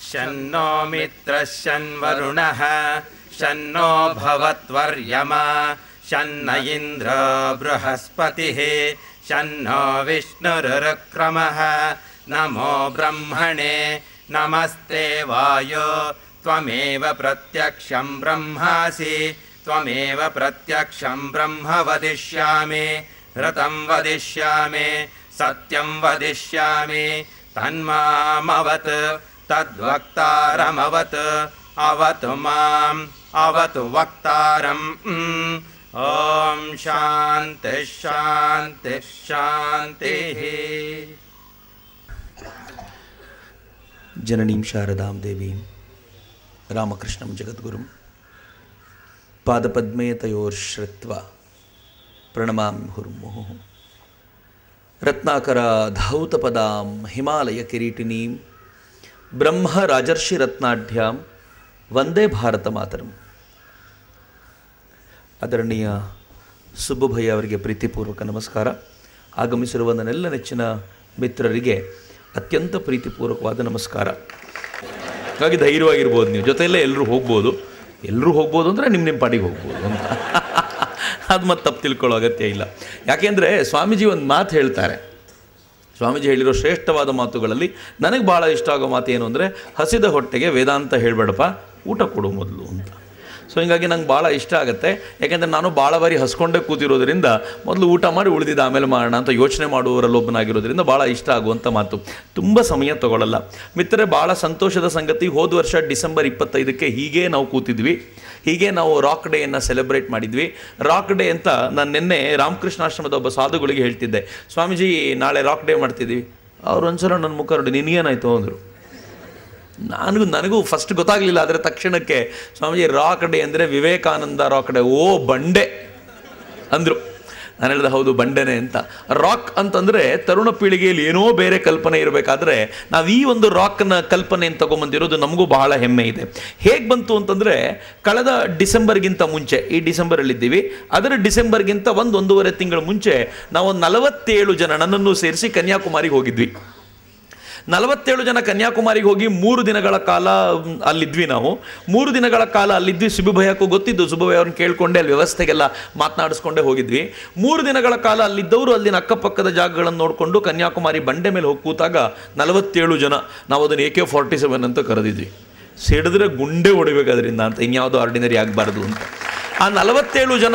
शन्नो मित्रः शन्वरुणः शन्नो भवत्वर्यमा शन्न इन्द्र बृहस्पतिः शन्नो विष्णुरुक्रमः नमो ब्रह्मणे नमस्ते वायो त्वमेव प्रत्यक्षं ब्रह्मासि त्वमेव प्रत्यक्षं ब्रह्म वदिष्यामि ऋतं वदिष्यामि सत्यं वदिष्यामि तन्मामवत् तद्वक्तारमवत् अवतु माम् अवतु वक्तारम् म्. ॐ शान्तिः शान्तिः शान्तिः ಜನನೀಂ ಶಾರದಾಂ ದೇವೀಂ ರಾಮಕೃಷ್ಣಂ ಜಗದ್ಗುರುಂ ಪಾದಪದ್ಮೇ ತಯೋರ್ಶ್ರತ್ವ ಪ್ರಣಮಾಮಿ ಮುಹುರ್ಮುಹು ರತ್ನಾಕರ ಧೌತಪದಾಂ ಹಿಮಾಲಯ ಕಿರೀಟಿನೀಂ ಬ್ರಹ್ಮ ರಾಜರ್ಷಿ ರತ್ನಾಢ್ಯಾಂ ವಂದೇ ಭಾರತ ಮಾತರಂ ಆದರಣೀಯ ಸುಬ್ಬುಭಯ್ಯ ಅವರಿಗೆ ಪ್ರೀತಿಪೂರ್ವಕ ನಮಸ್ಕಾರ ಆಗಮಿಸಿರುವ ನನ್ನೆಲ್ಲ ನೆಚ್ಚಿನ ಮಿತ್ರರಿಗೆ ಅತ್ಯಂತ ಪ್ರೀತಿಪೂರ್ವಕವಾದ ನಮಸ್ಕಾರ ಹಾಗಾಗಿ ಧೈರ್ಯವಾಗಿರ್ಬೋದು ನೀವು ಜೊತೆಯಲ್ಲೇ ಎಲ್ಲರೂ ಹೋಗ್ಬೋದು ಎಲ್ಲರೂ ಹೋಗ್ಬೋದು ಅಂದರೆ ನಿಮ್ಮ ನಿಮ್ಮ ಪಾಟಿಗೆ ಹೋಗ್ಬೋದು ಅಂತ ಅದು ಮತ್ತೆ ತಪ್ಪು ತಿಳ್ಕೊಳ್ಳೋ ಅಗತ್ಯ ಇಲ್ಲ ಯಾಕೆಂದರೆ ಸ್ವಾಮೀಜಿ ಒಂದು ಮಾತು ಹೇಳ್ತಾರೆ ಸ್ವಾಮೀಜಿ ಹೇಳಿರೋ ಶ್ರೇಷ್ಠವಾದ ಮಾತುಗಳಲ್ಲಿ ನನಗೆ ಭಾಳ ಇಷ್ಟ ಆಗೋ ಮಾತು ಏನು ಅಂದರೆ ಹಸಿದ ಹೊಟ್ಟೆಗೆ ವೇದಾಂತ ಹೇಳಬೇಡಪ್ಪ ಊಟ ಕೊಡು ಮೊದಲು ಅಂತ ಸೊ ಹಿಂಗಾಗಿ ನಂಗೆ ಭಾಳ ಇಷ್ಟ ಆಗುತ್ತೆ ಯಾಕೆಂದರೆ ನಾನು ಭಾಳ ಬಾರಿ ಹಸ್ಕೊಂಡೇ ಕೂತಿರೋದ್ರಿಂದ ಮೊದಲು ಊಟ ಮಾಡಿ ಉಳಿದಿದ್ದು ಆಮೇಲೆ ಮಾಡೋಣ ಅಂತ ಯೋಚನೆ ಮಾಡುವವರಲ್ಲೊಬ್ಬನಾಗಿರೋದ್ರಿಂದ ಭಾಳ ಇಷ್ಟ ಆಗುವಂಥ ಮಾತು ತುಂಬ ಸಮಯ ತಗೊಳ್ಳಲ್ಲ ಮಿತ್ರರೆ ಭಾಳ ಸಂತೋಷದ ಸಂಗತಿ ಹೋದ ವರ್ಷ ಡಿಸೆಂಬರ್ ಇಪ್ಪತ್ತೈದಕ್ಕೆ ಹೀಗೆ ನಾವು ಕೂತಿದ್ವಿ ಹೀಗೆ ನಾವು ರಾಕ್ ಡೇಯನ್ನು ಸೆಲೆಬ್ರೇಟ್ ಮಾಡಿದ್ವಿ ರಾಕ್ ಡೇ ಅಂತ ನಾನು ನಿನ್ನೆ ರಾಮಕೃಷ್ಣಾಶ್ರಮದ ಒಬ್ಬ ಸಾಧುಗಳಿಗೆ ಹೇಳ್ತಿದ್ದೆ ಸ್ವಾಮೀಜಿ ನಾಳೆ ರಾಕ್ ಡೇ ಮಾಡ್ತಿದ್ದೀವಿ ಅವ್ರು ಒಂದ್ಸಲ ನನ್ನ ಮುಖ ನೋಡಿ ನಿನಗೇನಾಯ್ತು ಅಂದರು ನನಗೂ ನನಗೂ ಫಸ್ಟ್ ಗೊತ್ತಾಗಲಿಲ್ಲ ಆದರೆ ತಕ್ಷಣಕ್ಕೆ ಸ್ವಾಮೀಜಿ ರಾಕ್ ಡೇ ಅಂದರೆ ವಿವೇಕಾನಂದ ರಾಕ್ ಡೇ ಓ ಬಂಡೆ ಅಂದರು ನಾನು ಹೇಳಿದೆ ಹೌದು ಬಂಡೆನೆ ಅಂತ ರಾಕ್ ಅಂತಂದರೆ ತರುಣ ಪೀಳಿಗೆಯಲ್ಲಿ ಏನೋ ಬೇರೆ ಕಲ್ಪನೆ ಇರಬೇಕಾದ್ರೆ ನಾವು ಈ ಒಂದು ರಾಕ್ನ ಕಲ್ಪನೆಯನ್ನು ತಗೊಂಬಂದಿರೋದು ನಮಗೂ ಬಹಳ ಹೆಮ್ಮೆ ಇದೆ ಹೇಗೆ ಬಂತು ಅಂತಂದರೆ ಕಳೆದ ಡಿಸೆಂಬರ್ಗಿಂತ ಮುಂಚೆ ಈ ಡಿಸೆಂಬರಲ್ಲಿದ್ದೀವಿ ಅದರ ಡಿಸೆಂಬರ್ಗಿಂತ ಒಂದು ಒಂದೂವರೆ ತಿಂಗಳ ಮುಂಚೆ ನಾವು ಒಂದು ನಲವತ್ತೇಳು ಜನ ನನ್ನನ್ನು ಸೇರಿಸಿ ಕನ್ಯಾಕುಮಾರಿಗೆ ಹೋಗಿದ್ವಿ ನಲವತ್ತೇಳು ಜನ ಕನ್ಯಾಕುಮಾರಿಗೆ ಹೋಗಿ ಮೂರು ದಿನಗಳ ಕಾಲ ಮ್, ಅಲ್ಲಿದ್ವಿ ನಾವು ಮೂರು ದಿನಗಳ ಕಾಲ ಅಲ್ಲಿದ್ವಿ ಸುಬುಭಯಕ್ಕೂ ಗೊತ್ತಿದ್ದು ಸುಬುಭಯ ಅವ್ರನ್ನ ಕೇಳ್ಕೊಂಡೆ ಅಲ್ಲಿ ವ್ಯವಸ್ಥೆಗೆಲ್ಲ ಮಾತನಾಡಿಸ್ಕೊಂಡೇ ಹೋಗಿದ್ವಿ ಮೂರು ದಿನಗಳ ಕಾಲ ಅಲ್ಲಿದ್ದವರು ಅಲ್ಲಿನ ಅಕ್ಕಪಕ್ಕದ ಜಾಗಗಳನ್ನು ನೋಡಿಕೊಂಡು ಕನ್ಯಾಕುಮಾರಿ ಬಂಡೆ ಮೇಲೆ ಹೋಗಿ ಕೂತಾಗ ನಲವತ್ತೇಳು ಜನ ನಾವು ಅದನ್ನು ಎ ಕೆ ಫಾರ್ಟಿ ಸೆವೆನ್ ಅಂತ ಕರೆದಿದ್ವಿ ಸಿಡಿದ್ರೆ ಗುಂಡೆ ಹೊಡಿಬೇಕು ಅದರಿಂದ ಅಂತ ಇನ್ಯಾವುದೋ ಆರ್ಡಿನರಿ ಆಗಬಾರ್ದು ಅಂತ ಆ ನಲವತ್ತೇಳು ಜನ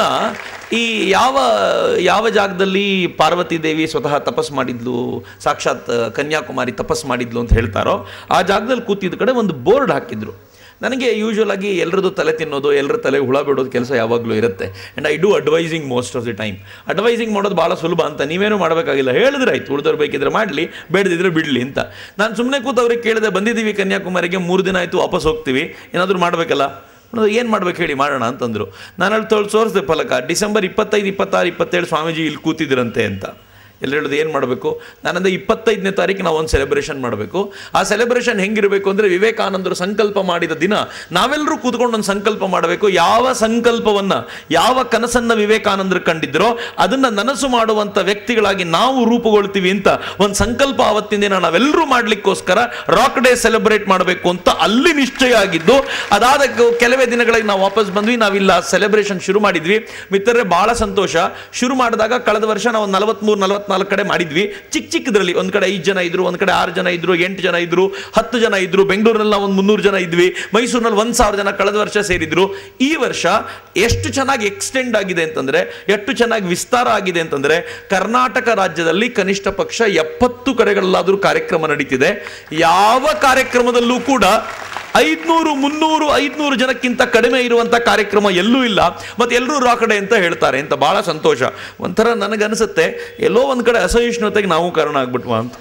ಈ ಯಾವ ಯಾವ ಜಾಗದಲ್ಲಿ ಪಾರ್ವತಿ ದೇವಿ ಸ್ವತಃ ತಪಸ್ ಮಾಡಿದ್ಲು ಸಾಕ್ಷಾತ್ ಕನ್ಯಾಕುಮಾರಿ ತಪಸ್ ಮಾಡಿದ್ಲು ಅಂತ ಹೇಳ್ತಾರೋ ಆ ಜಾಗದಲ್ಲಿ ಕೂತಿದ್ದ ಕಡೆ ಒಂದು ಬೋರ್ಡ್ ಹಾಕಿದ್ರು ನನಗೆ ಯೂಶ್ವಲ್ ಆಗಿ ಎಲ್ಲರದ್ದು ತಲೆ ತಿನ್ನೋದು ಎಲ್ಲರ ತಲೆ ಹುಳ ಬಿಡೋದು ಕೆಲಸ ಯಾವಾಗಲೂ ಇರುತ್ತೆ and I do advising most of the time advising ಮಾಡೋದು ಭಾಳ ಸುಲಭ ಅಂತ ನೀವೇನು ಮಾಡಬೇಕಾಗಿಲ್ಲ ಹೇಳಿದ್ರೆ ಆಯ್ತು ಉಳಿದವ್ರು ಬೇಕಿದ್ರೆ ಮಾಡಲಿ ಬೇಡದಿದ್ರೆ ಬಿಡಲಿ ಅಂತ ನಾನು ಸುಮ್ಮನೆ ಕೂತು ಅವ್ರಿಗೆ ಕೇಳಿದೆ ಬಂದಿದ್ದೀವಿ ಕನ್ಯಾಕುಮಾರಿಗೆ ಮೂರು ದಿನ ಆಯಿತು ವಾಪಸ್ ಹೋಗ್ತೀವಿ ಏನಾದರೂ ಮಾಡಬೇಕಲ್ಲ ಏನು ಮಾಡ್ಬೇಕು ಹೇಳಿ ಮಾಡೋಣ ಅಂತಂದರು ನಾನು ಅಲ್ಲಿ ತೋಳು ತೋರಿಸಿದೆ ಫಲಕ ಡಿಸೆಂಬರ್ ಇಪ್ಪತ್ತೈದು ಇಪ್ಪತ್ತಾರು ಇಪ್ಪತ್ತೇಳು ಸ್ವಾಮೀಜಿ ಇಲ್ಲಿ ಕೂತಿದ್ರಂತೆ ಅಂತ ಎಲ್ಲ ಹೇಳೋದು ಏನು ಮಾಡಬೇಕು ನಾನಂದ್ರೆ ಇಪ್ಪತ್ತೈದನೇ ತಾರೀಕು ನಾವು ಒಂದು ಸೆಲೆಬ್ರೇಷನ್ ಮಾಡಬೇಕು ಆ ಸೆಲೆಬ್ರೇಷನ್ ಹೆಂಗಿರಬೇಕು ಅಂದರೆ ವಿವೇಕಾನಂದರು ಸಂಕಲ್ಪ ಮಾಡಿದ ದಿನ ನಾವೆಲ್ಲರೂ ಕೂತ್ಕೊಂಡು ಒಂದು ಸಂಕಲ್ಪ ಮಾಡಬೇಕು ಯಾವ ಸಂಕಲ್ಪವನ್ನು ಯಾವ ಕನಸನ್ನು ವಿವೇಕಾನಂದರು ಕಂಡಿದ್ರೋ ಅದನ್ನು ನನಸು ಮಾಡುವಂಥ ವ್ಯಕ್ತಿಗಳಾಗಿ ನಾವು ರೂಪುಗೊಳ್ತೀವಿ ಅಂತ ಒಂದು ಸಂಕಲ್ಪ ಆವತ್ತಿನ ದಿನ ನಾವೆಲ್ಲರೂ ಮಾಡಲಿಕ್ಕೋಸ್ಕರ ರಾಕ್ ಡೇ ಸೆಲೆಬ್ರೇಟ್ ಮಾಡಬೇಕು ಅಂತ ಅಲ್ಲಿ ನಿಶ್ಚಯ ಆಗಿದ್ದು ಅದಾದ ಕ- ಕೆಲವೇ ದಿನಗಳಿಗೆ ನಾವು ವಾಪಸ್ ಬಂದ್ವಿ ನಾವಿಲ್ಲ ಸೆಲೆಬ್ರೇಷನ್ ಶುರು ಮಾಡಿದ್ವಿ ಮಿತ್ರರೇ ಬಹಳ ಸಂತೋಷ ಶುರು ಮಾಡಿದಾಗ ಕಳೆದ ವರ್ಷ ನಾವು ನಲವತ್ಮೂರು ನಲವತ್ನಾಲ್ಕು ಕಡೆ ಮಾಡಿದ್ವಿ ಚಿಕ್ಕ ಚಿಕ್ಕದ್ರಲ್ಲಿ ಒಂದು ಕಡೆ ಐದು ಜನ ಇದ್ರು ಒಂದು ಕಡೆ ಆರು ಜನ ಇದ್ರು ಎಂಟು ಜನ ಇದ್ರು ಹತ್ತು ಜನ ಇದ್ರು ಬೆಂಗಳೂರಲ್ಲಿ ನಾವು ಒಂದು ಮುನ್ನೂರು ಜನ ಇದ್ವಿ ಮೈಸೂರಿನಲ್ಲಿ ಒಂದು ಸಾವಿರ ಜನ ಕಳೆದ ವರ್ಷ ಸೇರಿದ್ರು ಈ ವರ್ಷ ಎಷ್ಟು ಚೆನ್ನಾಗಿ ಎಕ್ಸ್ಟೆಂಡ್ ಆಗಿದೆ ಅಂತಂದ್ರೆ ಎಷ್ಟು ಚೆನ್ನಾಗಿ ವಿಸ್ತಾರ ಆಗಿದೆ ಅಂತಂದ್ರೆ ಕರ್ನಾಟಕ ರಾಜ್ಯದಲ್ಲಿ ಕನಿಷ್ಠ ಪಕ್ಷ ಎಪ್ಪತ್ತು ಕಡೆಗಳಲ್ಲಾದರೂ ಕಾರ್ಯಕ್ರಮ ನಡೀತಿದೆ ಯಾವ ಕಾರ್ಯಕ್ರಮದಲ್ಲೂ ಕೂಡ ಐದ್ನೂರು ಮುನ್ನೂರು ಐದ್ನೂರು ಜನಕ್ಕಿಂತ ಕಡಿಮೆ ಇರುವಂಥ ಕಾರ್ಯಕ್ರಮ ಎಲ್ಲೂ ಇಲ್ಲ ಮತ್ತು ಎಲ್ಲರೂ ರಾಕಡೆ ಅಂತ ಹೇಳ್ತಾರೆ ಅಂತ ಭಾಳ ಸಂತೋಷ ಒಂಥರ ನನಗನ್ಸುತ್ತೆ ಎಲ್ಲೋ ಒಂದು ಕಡೆ ಅಸಹಿಷ್ಣುತೆಗೆ ನಾವು ಕಾರಣ ಆಗ್ಬಿಟ್ವಾ ಅಂತ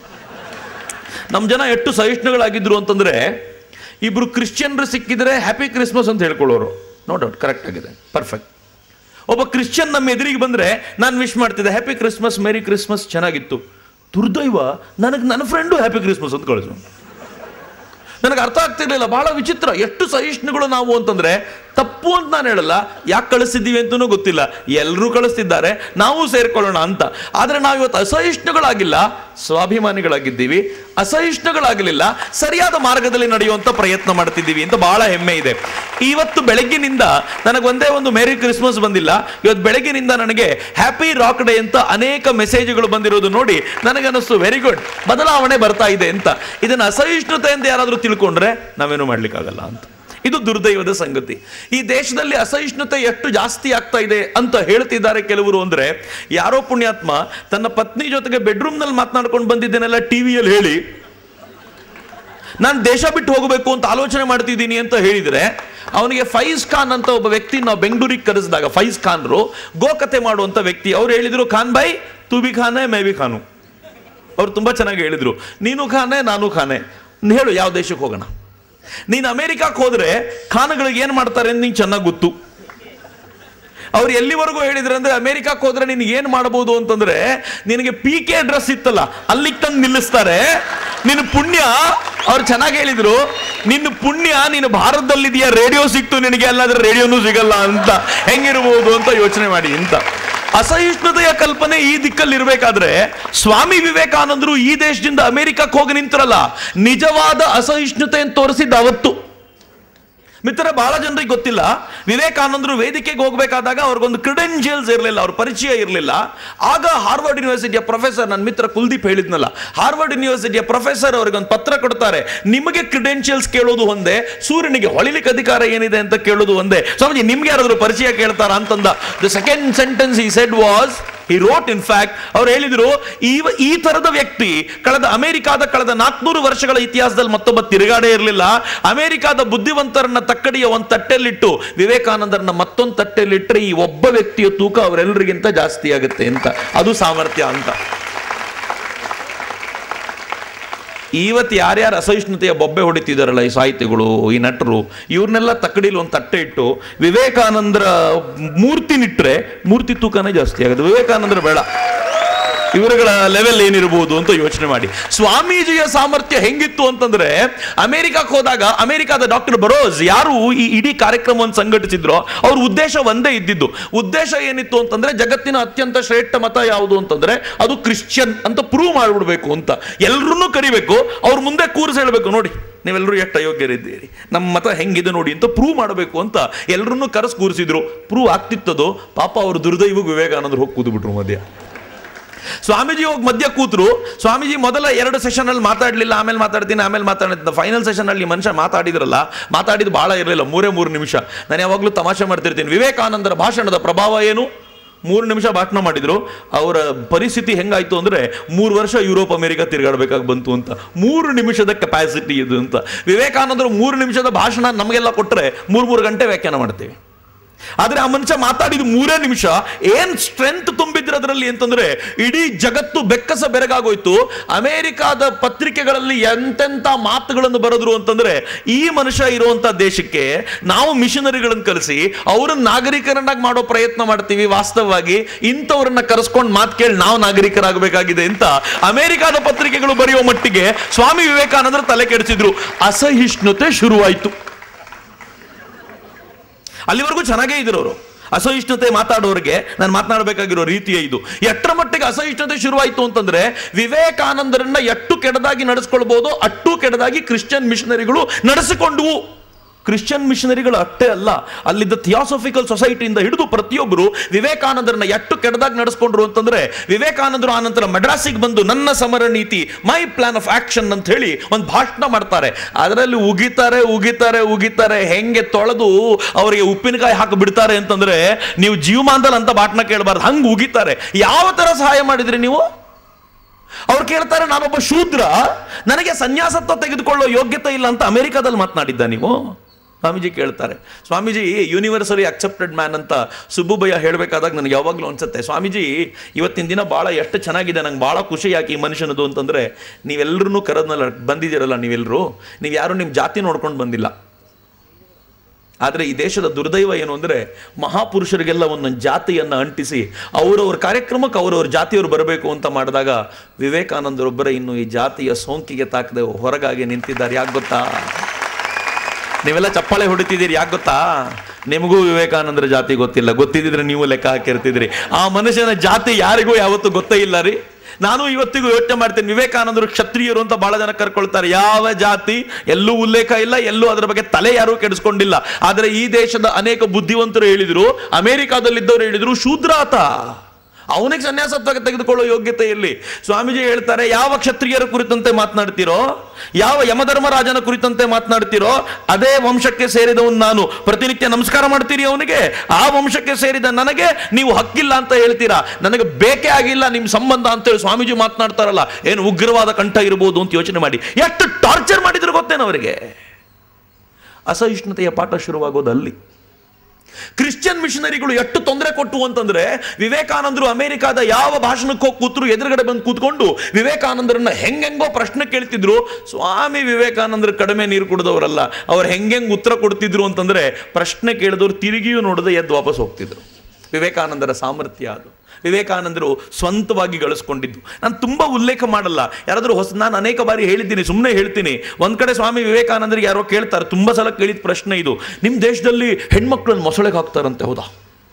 ನಮ್ಮ ಜನ ಎಷ್ಟು ಸಹಿಷ್ಣುಗಳಾಗಿದ್ರು ಅಂತಂದ್ರೆ ಇಬ್ರು ಕ್ರಿಶ್ಚಿಯನ್ರು ಸಿಕ್ಕಿದ್ರೆ ಹ್ಯಾಪಿ ಕ್ರಿಸ್ಮಸ್ ಅಂತ ಹೇಳ್ಕೊಳ್ಳೋರು ನೋ ಡೌಟ್ ಕರೆಕ್ಟ್ ಆಗಿದೆ ಪರ್ಫೆಕ್ಟ್ ಒಬ್ಬ ಕ್ರಿಶ್ಚಿಯನ್ ನಮ್ಮ ಎದುರಿಗೆ ಬಂದರೆ ನಾನು ವಿಶ್ ಮಾಡ್ತಿದ್ದೆ ಹ್ಯಾಪಿ ಕ್ರಿಸ್ಮಸ್ ಮೇರಿ ಕ್ರಿಸ್ಮಸ್ ಚೆನ್ನಾಗಿತ್ತು ದುರ್ದೈವ ನನಗೆ ನನ್ನ ಫ್ರೆಂಡು ಹ್ಯಾಪಿ ಕ್ರಿಸ್ಮಸ್ ಅಂತ ಕಳಿಸು ನನಗೆ ಅರ್ಥ ಆಗ್ತಿರ್ಲಿಲ್ಲ ಬಹಳ ವಿಚಿತ್ರ ಎಷ್ಟು ಸಹಿಷ್ಣುಗಳು ನಾವು ಅಂತಂದ್ರೆ ತಪ್ಪು ಅಂತ ನಾನು ಹೇಳಲ್ಲ ಯಾಕೆ ಕಳಿಸ್ತಿದ್ದೀವಿ ಅಂತಲೂ ಗೊತ್ತಿಲ್ಲ ಎಲ್ಲರೂ ಕಳಿಸ್ತಿದ್ದಾರೆ ನಾವು ಸೇರ್ಕೊಳ್ಳೋಣ ಅಂತ ಆದರೆ ನಾವು ಇವತ್ತು ಅಸಹಿಷ್ಣುಗಳಾಗಿಲ್ಲ ಸ್ವಾಭಿಮಾನಿಗಳಾಗಿದ್ದೀವಿ ಅಸಹಿಷ್ಣುಗಳಾಗಲಿಲ್ಲ ಸರಿಯಾದ ಮಾರ್ಗದಲ್ಲಿ ನಡೆಯುವಂತ ಪ್ರಯತ್ನ ಮಾಡ್ತಿದ್ದೀವಿ ಅಂತ ಬಹಳ ಹೆಮ್ಮೆ ಇದೆ ಇವತ್ತು ಬೆಳಗ್ಗಿನಿಂದ ನನಗೆ ಒಂದೇ ಒಂದು ಮೇರಿ ಕ್ರಿಸ್ಮಸ್ ಬಂದಿಲ್ಲ ಇವತ್ತು ಬೆಳಗ್ಗಿನಿಂದ ನನಗೆ ಹ್ಯಾಪಿ ರಾಕ್ ಡೇ ಅಂತ ಅನೇಕ ಮೆಸೇಜ್ಗಳು ಬಂದಿರೋದು ನೋಡಿ ನನಗನ್ನಿಸ್ತು ವೆರಿ ಗುಡ್ ಬದಲಾವಣೆ ಬರ್ತಾ ಇದೆ ಅಂತ ಇದನ್ನು ಅಸಹಿಷ್ಣುತೆ ಅಂತ ಯಾರಾದರೂ ತಿಳ್ಕೊಂಡ್ರೆ ನಾವೇನು ಮಾಡ್ಲಿಕ್ಕಾಗಲ್ಲ ಅಂತ ಇದು ದುರ್ದೈವದ ಸಂಗತಿ ಈ ದೇಶದಲ್ಲಿ ಅಸಹಿಷ್ಣುತೆ ಎಷ್ಟು ಜಾಸ್ತಿ ಆಗ್ತಾ ಇದೆ ಅಂತ ಹೇಳ್ತಿದ್ದಾರೆ ಕೆಲವರು ಅಂದ್ರೆ ಯಾರೋ ಪುಣ್ಯಾತ್ಮ ತನ್ನ ಪತ್ನಿ ಜೊತೆಗೆ ಬೆಡ್ರೂಮ್ನಲ್ಲಿ ಮಾತನಾಡ್ಕೊಂಡು ಬಂದಿದ್ದೇನೆಲ್ಲ ಟಿವಿಯಲ್ಲಿ ಹೇಳಿ ನಾನು ದೇಶ ಬಿಟ್ಟು ಹೋಗಬೇಕು ಅಂತ ಆಲೋಚನೆ ಮಾಡ್ತಿದ್ದೀನಿ ಅಂತ ಹೇಳಿದ್ರೆ ಅವನಿಗೆ ಫೈಜ್ ಖಾನ್ ಅಂತ ಒಬ್ಬ ವ್ಯಕ್ತಿ ನಾವು ಬೆಂಗಳೂರಿಗೆ ಕರೆಸಿದಾಗ ಫೈಜ್ ಖಾನ್ರು ಗೋಕತೆ ಮಾಡುವಂತ ವ್ಯಕ್ತಿ ಅವ್ರು ಹೇಳಿದ್ರು ಖಾನ್ ಬೈ ತು ಬಿ ಖಾನೆ ಮೇ ಬಿ ಖಾನು ಅವ್ರು ತುಂಬಾ ಚೆನ್ನಾಗಿ ಹೇಳಿದ್ರು ನೀನು ಖಾನೆ ನಾನು ಖಾನೆ ಹೇಳು ಯಾವ ದೇಶಕ್ಕೆ ಹೋಗೋಣ ನೀನು ಅಮೆರಿಕಕ್ಕೆ ಹೋದ್ರೆ ಖಾನಗಳಿಗೆ ಏನು ಮಾಡ್ತಾರೆ ಅಂತ ನಿಂಗೆ ಚೆನ್ನಾಗಿ ಗೊತ್ತು ಅವ್ರು ಎಲ್ಲಿವರೆಗೂ ಹೇಳಿದ್ರು ಅಂದ್ರೆ ಅಮೆರಿಕಕ್ಕೆ ಹೋದ್ರೆ ನಿನಗೆ ಏನು ಮಾಡಬಹುದು ಅಂತಂದ್ರೆ ನಿನಗೆ ಪಿ ಕೆ ಡ್ರೆಸ್ ಇತ್ತಲ್ಲ ಅಲ್ಲಿಗೆ ತಂದು ನಿಲ್ಲಿಸ್ತಾರೆ ನಿನ್ನ ಪುಣ್ಯ ಅವ್ರು ಚೆನ್ನಾಗಿ ಹೇಳಿದ್ರು ನಿನ್ನ ಪುಣ್ಯ ನೀನು ಭಾರತದಲ್ಲಿದೆಯಾ ರೇಡಿಯೋ ಸಿಕ್ತು ನಿನಗೆ ಅಲ್ಲಾದ್ರೆ ರೇಡಿಯೋನೂ ಸಿಗಲ್ಲ ಅಂತ ಹೆಂಗಿರ್ಬೋದು ಅಂತ ಯೋಚನೆ ಮಾಡಿ ಅಂತ ಅಸಹಿಷ್ಣುತೆಯ ಕಲ್ಪನೆ ಈ ದಿಕ್ಕಲ್ಲಿ ಇರಬೇಕಾದ್ರೆ ಸ್ವಾಮಿ ವಿವೇಕಾನಂದರು ಈ ದೇಶದಿಂದ ಅಮೆರಿಕಕ್ಕೆ ಹೋಗಿ ನಿಂತಿರಲ್ಲ ನಿಜವಾದ ಅಸಹಿಷ್ಣುತೆಯನ್ನು ತೋರಿಸಿದ್ದ ಅವತ್ತು ಮಿತ್ರ ಬಹಳ ಜನರಿಗೆ ಗೊತ್ತಿಲ್ಲ ವಿವೇಕಾನಂದರು ವೇದಿಕೆಗೆ ಹೋಗಬೇಕಾದಾಗ ಅವ್ರಿಗೊಂದು ಕ್ರಿಡೆನ್ಷಿಯಲ್ಸ್ ಇರಲಿಲ್ಲ ಅವ್ರ ಪರಿಚಯ ಇರಲಿಲ್ಲ ಆಗ ಹಾರ್ವರ್ಡ್ ಯೂನಿವರ್ಸಿಟಿಯ ಪ್ರೊಫೆಸರ್ ನನ್ನ ಮಿತ್ರ ಕುಲ್ದೀಪ್ ಹೇಳಿದ್ನಲ್ಲ ಹಾರ್ವರ್ಡ್ ಯೂನಿವರ್ಸಿಟಿಯ ಪ್ರೊಫೆಸರ್ ಅವ್ರಿಗೊಂದು ಪತ್ರ ಕೊಡ್ತಾರೆ ನಿಮಗೆ ಕ್ರಿಡೆನ್ಷಿಯಲ್ಸ್ ಕೇಳೋದು ಒಂದೇ ಸೂರ್ಯನಿಗೆ ಹೊಳಿಲಿಕ್ಕೆ ಅಧಿಕಾರ ಏನಿದೆ ಅಂತ ಕೇಳೋದು ಒಂದೇ ಸ್ವಾಮೀಜಿ ನಿಮ್ಗೆ ಯಾರಾದರೂ ಪರಿಚಯ ಕೇಳ್ತಾರ ಅಂತಂದ the second sentence he said was he wrote in fact ಅವ್ರು ಹೇಳಿದ್ರು ಈ ಈ ತರದ ವ್ಯಕ್ತಿ ಕಳೆದ ಅಮೆರಿಕಾದ ಕಳೆದ ನಾಲ್ಕುನೂರು ವರ್ಷಗಳ ಇತಿಹಾಸದಲ್ಲಿ ಮತ್ತೊಬ್ಬ ತಿರುಗಾಡೇ ಇರಲಿಲ್ಲ ಅಮೆರಿಕಾದ ಬುದ್ಧಿವಂತರನ್ನ ತಕ್ಕಡಿಯ ಒಂದು ತಟ್ಟೆಲಿಟ್ಟು ವಿವೇಕಾನಂದರನ್ನ ಮತ್ತೊಂದು ತಟ್ಟೆಲಿಟ್ಟರೆ ಈ ಒಬ್ಬ ವ್ಯಕ್ತಿಯ ತೂಕ ಅವರೆಲ್ಲರಿಗಿಂತ ಜಾಸ್ತಿ ಆಗುತ್ತೆ ಅಂತ ಅದು ಸಾಮರ್ಥ್ಯ ಅಂತ ಇವತ್ತು ಯಾರ್ಯಾರು ಅಸಹಿಷ್ಣುತೆಯ ಬೊಬ್ಬೆ ಹೊಡಿತಿದಾರಲ್ಲ ಈ ಸಾಹಿತಿಗಳು ಈ ನಟರು ಇವ್ರನ್ನೆಲ್ಲ ತಕ್ಕಡಿಲಿ ಒಂದು ತಟ್ಟೆ ಇಟ್ಟು ವಿವೇಕಾನಂದರ ಮೂರ್ತಿನಿಟ್ರೆ ಮೂರ್ತಿ ತೂಕನೇ ಜಾಸ್ತಿ ಆಗುತ್ತೆ ವಿವೇಕಾನಂದರ ಬೇಡ ಇವರುಗಳ ಲೆವೆಲ್ ಏನಿರಬಹುದು ಅಂತ ಯೋಚನೆ ಮಾಡಿ ಸ್ವಾಮೀಜಿಯ ಸಾಮರ್ಥ್ಯ ಹೆಂಗಿತ್ತು ಅಂತಂದ್ರೆ ಅಮೆರಿಕಕ್ಕೆ ಹೋದಾಗ ಅಮೆರಿಕಾದ ಡಾಕ್ಟರ್ ಬರೋಸ್ ಯಾರು ಈ ಇಡೀ ಕಾರ್ಯಕ್ರಮವನ್ನು ಸಂಘಟಿಸಿದ್ರೋ ಅವ್ರ ಉದ್ದೇಶ ಒಂದೇ ಇದ್ದಿದ್ದು ಉದ್ದೇಶ ಏನಿತ್ತು ಅಂತಂದ್ರೆ ಜಗತ್ತಿನ ಅತ್ಯಂತ ಶ್ರೇಷ್ಠ ಮತ ಯಾವುದು ಅಂತಂದ್ರೆ ಅದು ಕ್ರಿಶ್ಚಿಯನ್ ಅಂತ ಪ್ರೂವ್ ಮಾಡಿಬಿಡ್ಬೇಕು ಅಂತ ಎಲ್ರನ್ನೂ ಕರಿಬೇಕು ಅವ್ರ ಮುಂದೆ ಕೂರಿಸಿ ಹೇಳ್ಬೇಕು ನೋಡಿ ನೀವೆಲ್ಲರೂ ಎಷ್ಟು ಅಯೋಗ್ಯರಿದ್ದೀರಿ ನಮ್ಮ ಮತ ಹೆಂಗಿದೆ ನೋಡಿ ಅಂತ ಪ್ರೂವ್ ಮಾಡಬೇಕು ಅಂತ ಎಲ್ಲರನ್ನೂ ಕರೆಸ್ ಕೂರಿಸಿದ್ರು ಪ್ರೂವ್ ಆಗ್ತಿತ್ತದೋ ಪಾಪ ಅವ್ರ ದುರ್ದೈವ ವಿವೇಕಾನಂದರು ಹೋಗಿ ಕೂತ್ಬಿಟ್ರು ಮಧ್ಯ ಸ್ವಾಮೀಜಿ ಹೋಗಿ ಮಧ್ಯ ಕೂತ್ರು ಸ್ವಾಮೀಜಿ ಮೊದಲ ಎರಡು ಸೆಷನ್ ಅಲ್ಲಿ ಮಾತಾಡ್ಲಿಲ್ಲ ಆಮೇಲೆ ಮಾತಾಡ್ತೀನಿ ಆಮೇಲೆ ಮಾತಾಡ್ತೀನಿ ಫೈನಲ್ ಸೆಷನ್ ಅಲ್ಲಿ ಮನುಷ್ಯ ಮಾತಾಡಿದ್ರಲ್ಲ ಮಾತಾಡಿದ್ದು ಬಹಳ ಇರಲಿಲ್ಲ ಮೂರೇ ಮೂರು ನಿಮಿಷ ನಾನು ಯಾವಾಗಲೂ ತಮಾಷೆ ಮಾಡ್ತಿರ್ತೀನಿ ವಿವೇಕಾನಂದರ ಭಾಷಣದ ಪ್ರಭಾವ ಏನು ಮೂರು ನಿಮಿಷ ಭಾಷಣ ಮಾಡಿದ್ರು ಅವರ ಪರಿಸ್ಥಿತಿ ಹೆಂಗಾಯ್ತು ಅಂದ್ರೆ ಮೂರು ವರ್ಷ ಯುರೋಪ್ ಅಮೆರಿಕ ತಿರುಗಾಡಬೇಕಾಗಿ ಬಂತು ಅಂತ ಮೂರು ನಿಮಿಷದ ಕೆಪಾಸಿಟಿ ಇದು ಅಂತ ವಿವೇಕಾನಂದರು ಮೂರು ನಿಮಿಷದ ಭಾಷಣ ನಮಗೆಲ್ಲ ಕೊಟ್ಟರೆ ಮೂರು ಮೂರು ಗಂಟೆ ವ್ಯಾಖ್ಯಾನ ಮಾಡ್ತೀವಿ ಆದ್ರೆ ಆ ಮನುಷ್ಯ ಮಾತಾಡಿದ ಮೂರೇ ನಿಮಿಷ ಏನ್ ಸ್ಟ್ರೆಂತ್ ತುಂಬಿದ್ರ ಅದರಲ್ಲಿ ಅಂತಂದ್ರೆ ಇಡೀ ಜಗತ್ತು ಬೆಕ್ಕಸ ಬೆರಗಾಗೋಯ್ತು ಅಮೆರಿಕಾದ ಪತ್ರಿಕೆಗಳಲ್ಲಿ ಎಂತೆಂತ ಮಾತುಗಳನ್ನು ಬರೆದ್ರು ಅಂತಂದ್ರೆ ಈ ಮನುಷ್ಯ ಇರುವಂತ ದೇಶಕ್ಕೆ ನಾವು ಮಿಷನರಿಗಳನ್ನು ಕಲಿಸಿ ಅವ್ರನ್ನ ನಾಗರಿಕರನ್ನಾಗಿ ಮಾಡೋ ಪ್ರಯತ್ನ ಮಾಡ್ತೀವಿ ವಾಸ್ತವವಾಗಿ ಇಂಥವ್ರನ್ನ ಕರೆಸ್ಕೊಂಡು ಮಾತು ಕೇಳಿ ನಾವು ನಾಗರಿಕರಾಗಬೇಕಾಗಿದೆ ಅಂತ ಅಮೆರಿಕಾದ ಪತ್ರಿಕೆಗಳು ಬರೆಯುವ ಮಟ್ಟಿಗೆ ಸ್ವಾಮಿ ವಿವೇಕಾನಂದರು ತಲೆ ಕೆಡಿಸಿದ್ರು ಅಸಹಿಷ್ಣುತೆ ಶುರುವಾಯಿತು ಅಲ್ಲಿವರೆಗೂ ಚೆನ್ನಾಗೇ ಇದ್ರು ಅವರು ಅಸಹಿಷ್ಣುತೆ ಮಾತಾಡೋರಿಗೆ ನಾನು ಮಾತನಾಡಬೇಕಾಗಿರೋ ರೀತಿಯೇ ಇದು ಎಷ್ಟರ ಮಟ್ಟಿಗೆ ಅಸಹಿಷ್ಣುತೆ ಶುರುವಾಯಿತು ಅಂತಂದ್ರೆ ವಿವೇಕಾನಂದರನ್ನ ಎಷ್ಟು ಕೆಡದಾಗಿ ನಡೆಸ್ಕೊಳ್ಬಹುದು ಅಷ್ಟು ಕೆಡದಾಗಿ ಕ್ರಿಶ್ಚಿಯನ್ ಮಿಷನರಿಗಳು ನಡೆಸಿಕೊಂಡವು ಕ್ರಿಶ್ಚಿಯನ್ ಮಿಷನರಿಗಳು ಅಷ್ಟೇ ಅಲ್ಲ ಅಲ್ಲಿದ್ದ ಥಿಯಾಸಫಿಕಲ್ ಸೊಸೈಟಿಯಿಂದ ಹಿಡಿದು ಪ್ರತಿಯೊಬ್ಬರು ವಿವೇಕಾನಂದರನ್ನ ಎಷ್ಟು ಕೆಡದಾಗಿ ನಡೆಸ್ಕೊಂಡ್ರು ಅಂತಂದ್ರೆ ವಿವೇಕಾನಂದರು ಆನಂತರ ಮಡ್ರಾಸಿಗೆ ಬಂದು ನನ್ನ ಸಮರ ನೀತಿ ಮೈ ಪ್ಲಾನ್ ಆಫ್ ಆಕ್ಷನ್ ಅಂತ ಹೇಳಿ ಒಂದು ಭಾಷಣ ಮಾಡ್ತಾರೆ ಅದರಲ್ಲಿ ಉಗಿತಾರೆ ಉಗಿತಾರೆ ಉಗಿತಾರೆ ಹೆಂಗೆ ತೊಳೆದು ಅವರಿಗೆ ಉಪ್ಪಿನಕಾಯಿ ಹಾಕಿ ಬಿಡ್ತಾರೆ ಅಂತಂದ್ರೆ ನೀವು ಜೀವಮಾನದಲ್ಲಿ ಅಂತ ಭಾಷಣ ಕೇಳಬಾರ್ದು ಹಂಗೆ ಉಗಿತಾರೆ ಯಾವ ತರ ಸಹಾಯ ಮಾಡಿದ್ರಿ ನೀವು ಅವ್ರು ಕೇಳ್ತಾರೆ ನಾನೊಬ್ಬ ಶೂದ್ರ ನನಗೆ ಸನ್ಯಾಸತ್ವ ತೆಗೆದುಕೊಳ್ಳೋ ಯೋಗ್ಯತೆ ಇಲ್ಲ ಅಂತ ಅಮೆರಿಕಾದಲ್ಲಿ ಮಾತನಾಡಿದ್ದ ನೀವು ಸ್ವಾಮೀಜಿ ಕೇಳ್ತಾರೆ ಸ್ವಾಮೀಜಿ ಯೂನಿವರ್ಸಲಿ ಅಕ್ಸೆಪ್ಟೆಡ್ ಮ್ಯಾನ್ ಅಂತ ಸುಬ್ಬುಬಯ್ಯ ಹೇಳಬೇಕಾದಾಗ ನನಗೆ ಯಾವಾಗಲೂ ಅನ್ಸುತ್ತೆ ಸ್ವಾಮೀಜಿ ಇವತ್ತಿನ ದಿನ ಭಾಳ ಎಷ್ಟು ಚೆನ್ನಾಗಿದೆ ನಂಗೆ ಭಾಳ ಖುಷಿ ಯಾಕೆ ಈ ಮನುಷ್ಯನದು ಅಂತಂದರೆ ನೀವೆಲ್ಲರೂ ಕರೆದ್ನಲ್ಲ ಬಂದಿದ್ದೀರಲ್ಲ ನೀವೆಲ್ಲರೂ ನೀವು ಯಾರು ನಿಮ್ಮ ಜಾತಿ ನೋಡ್ಕೊಂಡು ಬಂದಿಲ್ಲ ಆದರೆ ಈ ದೇಶದ ದುರ್ದೈವ ಏನು ಅಂದರೆ ಮಹಾಪುರುಷರಿಗೆಲ್ಲ ಒಂದೊಂದು ಜಾತಿಯನ್ನು ಅಂಟಿಸಿ ಅವರವ್ರ ಕಾರ್ಯಕ್ರಮಕ್ಕೆ ಅವರವ್ರ ಜಾತಿಯವರು ಬರಬೇಕು ಅಂತ ಮಾಡಿದಾಗ ವಿವೇಕಾನಂದರೊಬ್ಬರೇ ಇನ್ನು ಈ ಜಾತಿಯ ಸೋಂಕಿಗೆ ತಾಕದೆ ಹೊರಗಾಗಿ ನಿಂತಿದ್ದಾರೆ ಯಾಕೆ ಗೊತ್ತಾ ನೀವೆಲ್ಲ ಚಪ್ಪಾಳೆ ಹೊಡಿತಿದ್ದೀರಿ ಯಾಕೆ ಗೊತ್ತಾ ನಿಮಗೂ ವಿವೇಕಾನಂದರ ಜಾತಿ ಗೊತ್ತಿಲ್ಲ ಗೊತ್ತಿದ್ದಿದ್ರೆ ನೀವು ಲೆಕ್ಕ ಹಾಕಿರ್ತಿದ್ರಿ ಆ ಮನುಷ್ಯನ ಜಾತಿ ಯಾರಿಗೂ ಯಾವತ್ತೂ ಗೊತ್ತೇ ಇಲ್ಲ ರೀ ನಾನು ಇವತ್ತಿಗೂ ಯೋಚನೆ ಮಾಡ್ತೇನೆ ವಿವೇಕಾನಂದರು ಕ್ಷತ್ರಿಯರು ಅಂತ ಬಹಳ ಜನ ಕರ್ಕೊಳ್ತಾರೆ ಯಾವ ಜಾತಿ ಎಲ್ಲೂ ಉಲ್ಲೇಖ ಇಲ್ಲ ಎಲ್ಲೂ ಅದರ ಬಗ್ಗೆ ತಲೆ ಯಾರೂ ಕೆಡಿಸ್ಕೊಂಡಿಲ್ಲ ಆದರೆ ಈ ದೇಶದ ಅನೇಕ ಬುದ್ಧಿವಂತರು ಹೇಳಿದ್ರು ಅಮೆರಿಕಾದಲ್ಲಿದ್ದವರು ಹೇಳಿದ್ರು ಶೂದ್ರಾತ ಅವನಿಗೆ ಸನ್ಯಾಸ ತೆಗೆ- ತೆಗೆದುಕೊಳ್ಳೋ ಯೋಗ್ಯತೆ ಇಲ್ಲಿ ಸ್ವಾಮೀಜಿ ಹೇಳ್ತಾರೆ ಯಾವ ಕ್ಷತ್ರಿಯರ ಕುರಿತಂತೆ ಮಾತನಾಡ್ತೀರೋ ಯಾವ ಯಮಧರ್ಮರಾಜನ ಕುರಿತಂತೆ ಮಾತನಾಡ್ತೀರೋ ಅದೇ ವಂಶಕ್ಕೆ ಸೇರಿದವನು ನಾನು ಪ್ರತಿನಿತ್ಯ ನಮಸ್ಕಾರ ಮಾಡ್ತೀರಿ ಅವನಿಗೆ ಆ ವಂಶಕ್ಕೆ ಸೇರಿದ ನನಗೆ ನೀವು ಹಕ್ಕಿಲ್ಲ ಅಂತ ಹೇಳ್ತೀರಾ ನನಗೆ ಬೇಕೇ ಆಗಿಲ್ಲ ನಿಮ್ಮ ಸಂಬಂಧ ಅಂತೇಳಿ ಸ್ವಾಮೀಜಿ ಮಾತನಾಡ್ತಾರಲ್ಲ ಏನು ಉಗ್ರವಾದ ಕಂಠ ಇರ್ಬೋದು ಅಂತ ಯೋಚನೆ ಮಾಡಿ ಎಷ್ಟು ಟಾರ್ಚರ್ ಮಾಡಿದ್ರು ಗೊತ್ತೇನು ಅವರಿಗೆ ಅಸಹಿಷ್ಣುತೆಯ ಪಾಠ ಶುರುವಾಗೋದು ಅಲ್ಲಿ ಕ್ರಿಶ್ಚಿಯನ್ ಮಿಷನರಿಗಳು ಎಷ್ಟು ತೊಂದರೆ ಕೊಟ್ಟು ಅಂತಂದ್ರೆ ವಿವೇಕಾನಂದರು ಅಮೆರಿಕಾದ ಯಾವ ಭಾಷಣಕ್ಕೆ ಹೋಗಿ ಕೂತ್ರು ಎದುರುಗಡೆ ಬಂದು ಕೂತ್ಕೊಂಡು ವಿವೇಕಾನಂದರನ್ನ ಹೆಂಗೆಂಗೋ ಪ್ರಶ್ನೆ ಕೇಳ್ತಿದ್ರು ಸ್ವಾಮಿ ವಿವೇಕಾನಂದರು ಕಡಿಮೆ ನೀರು ಕುಡಿದವರಲ್ಲ ಅವ್ರು ಹೆಂಗೆಂಗ್ ಉತ್ತರ ಕೊಡ್ತಿದ್ರು ಅಂತಂದ್ರೆ ಪ್ರಶ್ನೆ ಕೇಳಿದವ್ರು ತಿರುಗಿಯೂ ನೋಡದೆ ಎದ್ದು ವಾಪಸ್ ಹೋಗ್ತಿದ್ರು ವಿವೇಕಾನಂದರ ಸಾಮರ್ಥ್ಯ ಅದು ವಿವೇಕಾನಂದರು ಸ್ವಂತವಾಗಿ ಗಳಿಸ್ಕೊಂಡಿದ್ದು ನಾನು ತುಂಬ ಉಲ್ಲೇಖ ಮಾಡಲ್ಲ ಯಾರಾದರೂ ಹೊಸ ನಾನು ಅನೇಕ ಬಾರಿ ಹೇಳಿದ್ದೀನಿ ಸುಮ್ಮನೆ ಹೇಳ್ತೀನಿ ಒಂದು ಕಡೆ ಸ್ವಾಮಿ ವಿವೇಕಾನಂದರಿಗೆ ಯಾರೋ ಕೇಳ್ತಾರೆ ತುಂಬ ಸಲ ಕೇಳಿದ ಪ್ರಶ್ನೆ ಇದು ನಿಮ್ಮ ದೇಶದಲ್ಲಿ ಹೆಣ್ಮಕ್ಳನ್ನ ಮೊಸಳೆಗೆ ಹಾಕ್ತಾರಂತೆ ಹೌದಾ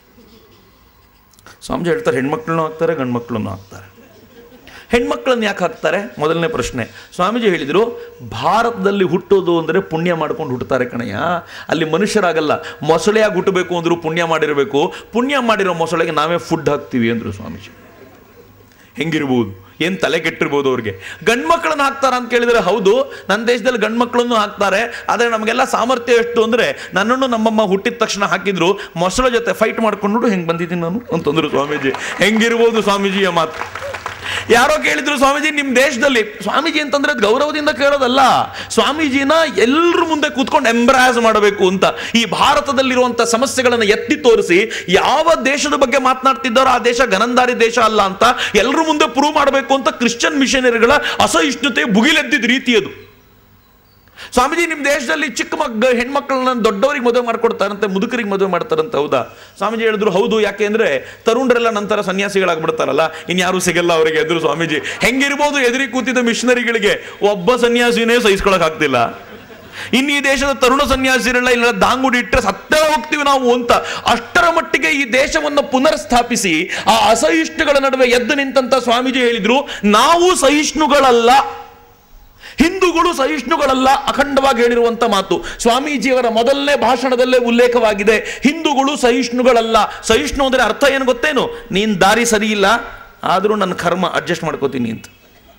ಸ್ವಾಮೀಜಿ ಹೇಳ್ತಾರೆ ಹೆಣ್ಮಕ್ಳನ್ನೂ ಹಾಕ್ತಾರೆ ಗಂಡು ಮಕ್ಕಳನ್ನು ಹಾಕ್ತಾರೆ ಹೆಣ್ಮಕ್ಳನ್ನ ಯಾಕೆ ಹಾಕ್ತಾರೆ ಮೊದಲನೇ ಪ್ರಶ್ನೆ ಸ್ವಾಮೀಜಿ ಹೇಳಿದರು ಭಾರತದಲ್ಲಿ ಹುಟ್ಟೋದು ಅಂದರೆ ಪುಣ್ಯ ಮಾಡ್ಕೊಂಡು ಹುಟ್ಟುತ್ತಾರೆ ಕಣಯ್ಯ ಅಲ್ಲಿ ಮನುಷ್ಯರಾಗಲ್ಲ ಮೊಸಳೆಯಾಗಿ ಹುಟ್ಟಬೇಕು ಅಂದರೂ ಪುಣ್ಯ ಮಾಡಿರಬೇಕು ಪುಣ್ಯ ಮಾಡಿರೋ ಮೊಸಳೆಗೆ ನಾವೇ ಫುಡ್ ಹಾಕ್ತೀವಿ ಅಂದರು ಸ್ವಾಮೀಜಿ ಹೆಂಗಿರ್ಬೋದು ಏನು ತಲೆ ಕೆಟ್ಟಿರ್ಬೋದು ಅವ್ರಿಗೆ ಗಂಡು ಮಕ್ಕಳನ್ನ ಹಾಕ್ತಾರ ಅಂತ ಕೇಳಿದರೆ ಹೌದು ನನ್ನ ದೇಶದಲ್ಲಿ ಗಂಡು ಮಕ್ಕಳನ್ನು ಹಾಕ್ತಾರೆ ಆದರೆ ನಮಗೆಲ್ಲ ಸಾಮರ್ಥ್ಯ ಎಷ್ಟು ಅಂದರೆ ನನ್ನನ್ನು ನಮ್ಮಮ್ಮ ಹುಟ್ಟಿದ ತಕ್ಷಣ ಹಾಕಿದ್ರು ಮೊಸಳೆ ಜೊತೆ ಫೈಟ್ ಮಾಡ್ಕೊಂಡು ಹೆಂಗೆ ಬಂದಿದ್ದೀನಿ ನಾನು ಅಂತಂದ್ರು ಸ್ವಾಮೀಜಿ ಹೆಂಗಿರ್ಬೋದು ಸ್ವಾಮೀಜಿಯ ಮಾತು ಯಾರೋ ಕೇಳಿದ್ರು ಸ್ವಾಮೀಜಿ ನಿಮ್ಮ ದೇಶದಲ್ಲಿ ಸ್ವಾಮೀಜಿ ಅಂತಂದ್ರೆ ಅದು ಗೌರವದಿಂದ ಕೇಳೋದಲ್ಲ ಸ್ವಾಮೀಜಿನ ಎಲ್ಲರ ಮುಂದೆ ಕೂತ್ಕೊಂಡು ಎಂಬ್ರಾಸ್ ಮಾಡಬೇಕು ಅಂತ ಈ ಭಾರತದಲ್ಲಿರುವಂಥ ಸಮಸ್ಯೆಗಳನ್ನು ಎತ್ತಿ ತೋರಿಸಿ ಯಾವ ದೇಶದ ಬಗ್ಗೆ ಮಾತನಾಡ್ತಿದ್ದಾರೋ ಆ ದೇಶ ಗನಂದಾರಿ ದೇಶ ಅಲ್ಲ ಅಂತ ಎಲ್ಲರ ಮುಂದೆ ಪ್ರೂವ್ ಮಾಡಬೇಕು ಅಂತ ಕ್ರಿಶ್ಚಿಯನ್ ಮಿಷನರಿಗಳ ಅಸಹಿಷ್ಣುತೆ ಭುಗಿಲೆದ್ದಿದ್ದ ರೀತಿ ಅದು ಸ್ವಾಮೀಜಿ ನಿಮ್ಮ ದೇಶದಲ್ಲಿ ಚಿಕ್ಕ ಮಗ್ ಹೆಣ್ಮಕ್ಳನ್ನ ದೊಡ್ಡವರಿಗೆ ಮದುವೆ ಮಾಡ್ಕೊಡ್ತಾರಂತೆ ಮುದುಕರಿಗೆ ಮದುವೆ ಮಾಡ್ತಾರಂತೆ ಹೌದಾ ಸ್ವಾಮೀಜಿ ಹೇಳಿದ್ರು ಹೌದು ಯಾಕೆ ಅಂದ್ರೆ ತರುಣರೆಲ್ಲ ನಂತರ ಸನ್ಯಾಸಿಗಳಾಗ್ಬಿಡ್ತಾರಲ್ಲ ಇನ್ಯಾರು ಸಿಗಲ್ಲ ಅವರಿಗೆ ಎದುರು ಸ್ವಾಮೀಜಿ ಹೆಂಗಿರ್ಬೋದು ಎದುರಿ ಕೂತಿದ್ದ ಮಿಷನರಿಗಳಿಗೆ ಒಬ್ಬ ಸನ್ಯಾಸಿನೇ ಸಹಿಸ್ಕೊಳಕ್ ಆಗ್ತಿಲ್ಲ ಇನ್ನು ಈ ದೇಶದ ತರುಣ ಸನ್ಯಾಸಿರೆಲ್ಲ ಇಲ್ಲ ದಾಂಗುಡಿ ಇಟ್ಟರೆ ಸತ್ತೇ ಹೋಗ್ತೀವಿ ನಾವು ಅಂತ ಅಷ್ಟರ ಮಟ್ಟಿಗೆ ಈ ದೇಶವನ್ನು ಪುನರ್ ಸ್ಥಾಪಿಸಿ ಆ ಅಸಹಿಷ್ಣುಗಳ ನಡುವೆ ಎದ್ದು ನಿಂತಂತ ಸ್ವಾಮೀಜಿ ಹೇಳಿದ್ರು ನಾವು ಸಹಿಷ್ಣುಗಳಲ್ಲ ಹಿಂದೂಗಳು ಸಹಿಷ್ಣುಗಳಲ್ಲ ಅಖಂಡವಾಗಿ ಹೇಳಿರುವಂತ ಮಾತು ಸ್ವಾಮೀಜಿಯವರ ಮೊದಲನೇ ಭಾಷಣದಲ್ಲೇ ಉಲ್ಲೇಖವಾಗಿದೆ ಹಿಂದೂಗಳು ಸಹಿಷ್ಣುಗಳಲ್ಲ ಸಹಿಷ್ಣು ಅಂದ್ರೆ ಅರ್ಥ ಏನು ಗೊತ್ತೇನು ನೀನ್ ದಾರಿ ಸರಿ ಇಲ್ಲ ಆದರೂ ನನ್ನ ಕರ್ಮ ಅಡ್ಜಸ್ಟ್ ಮಾಡ್ಕೋತೀನಿ ಅಂತ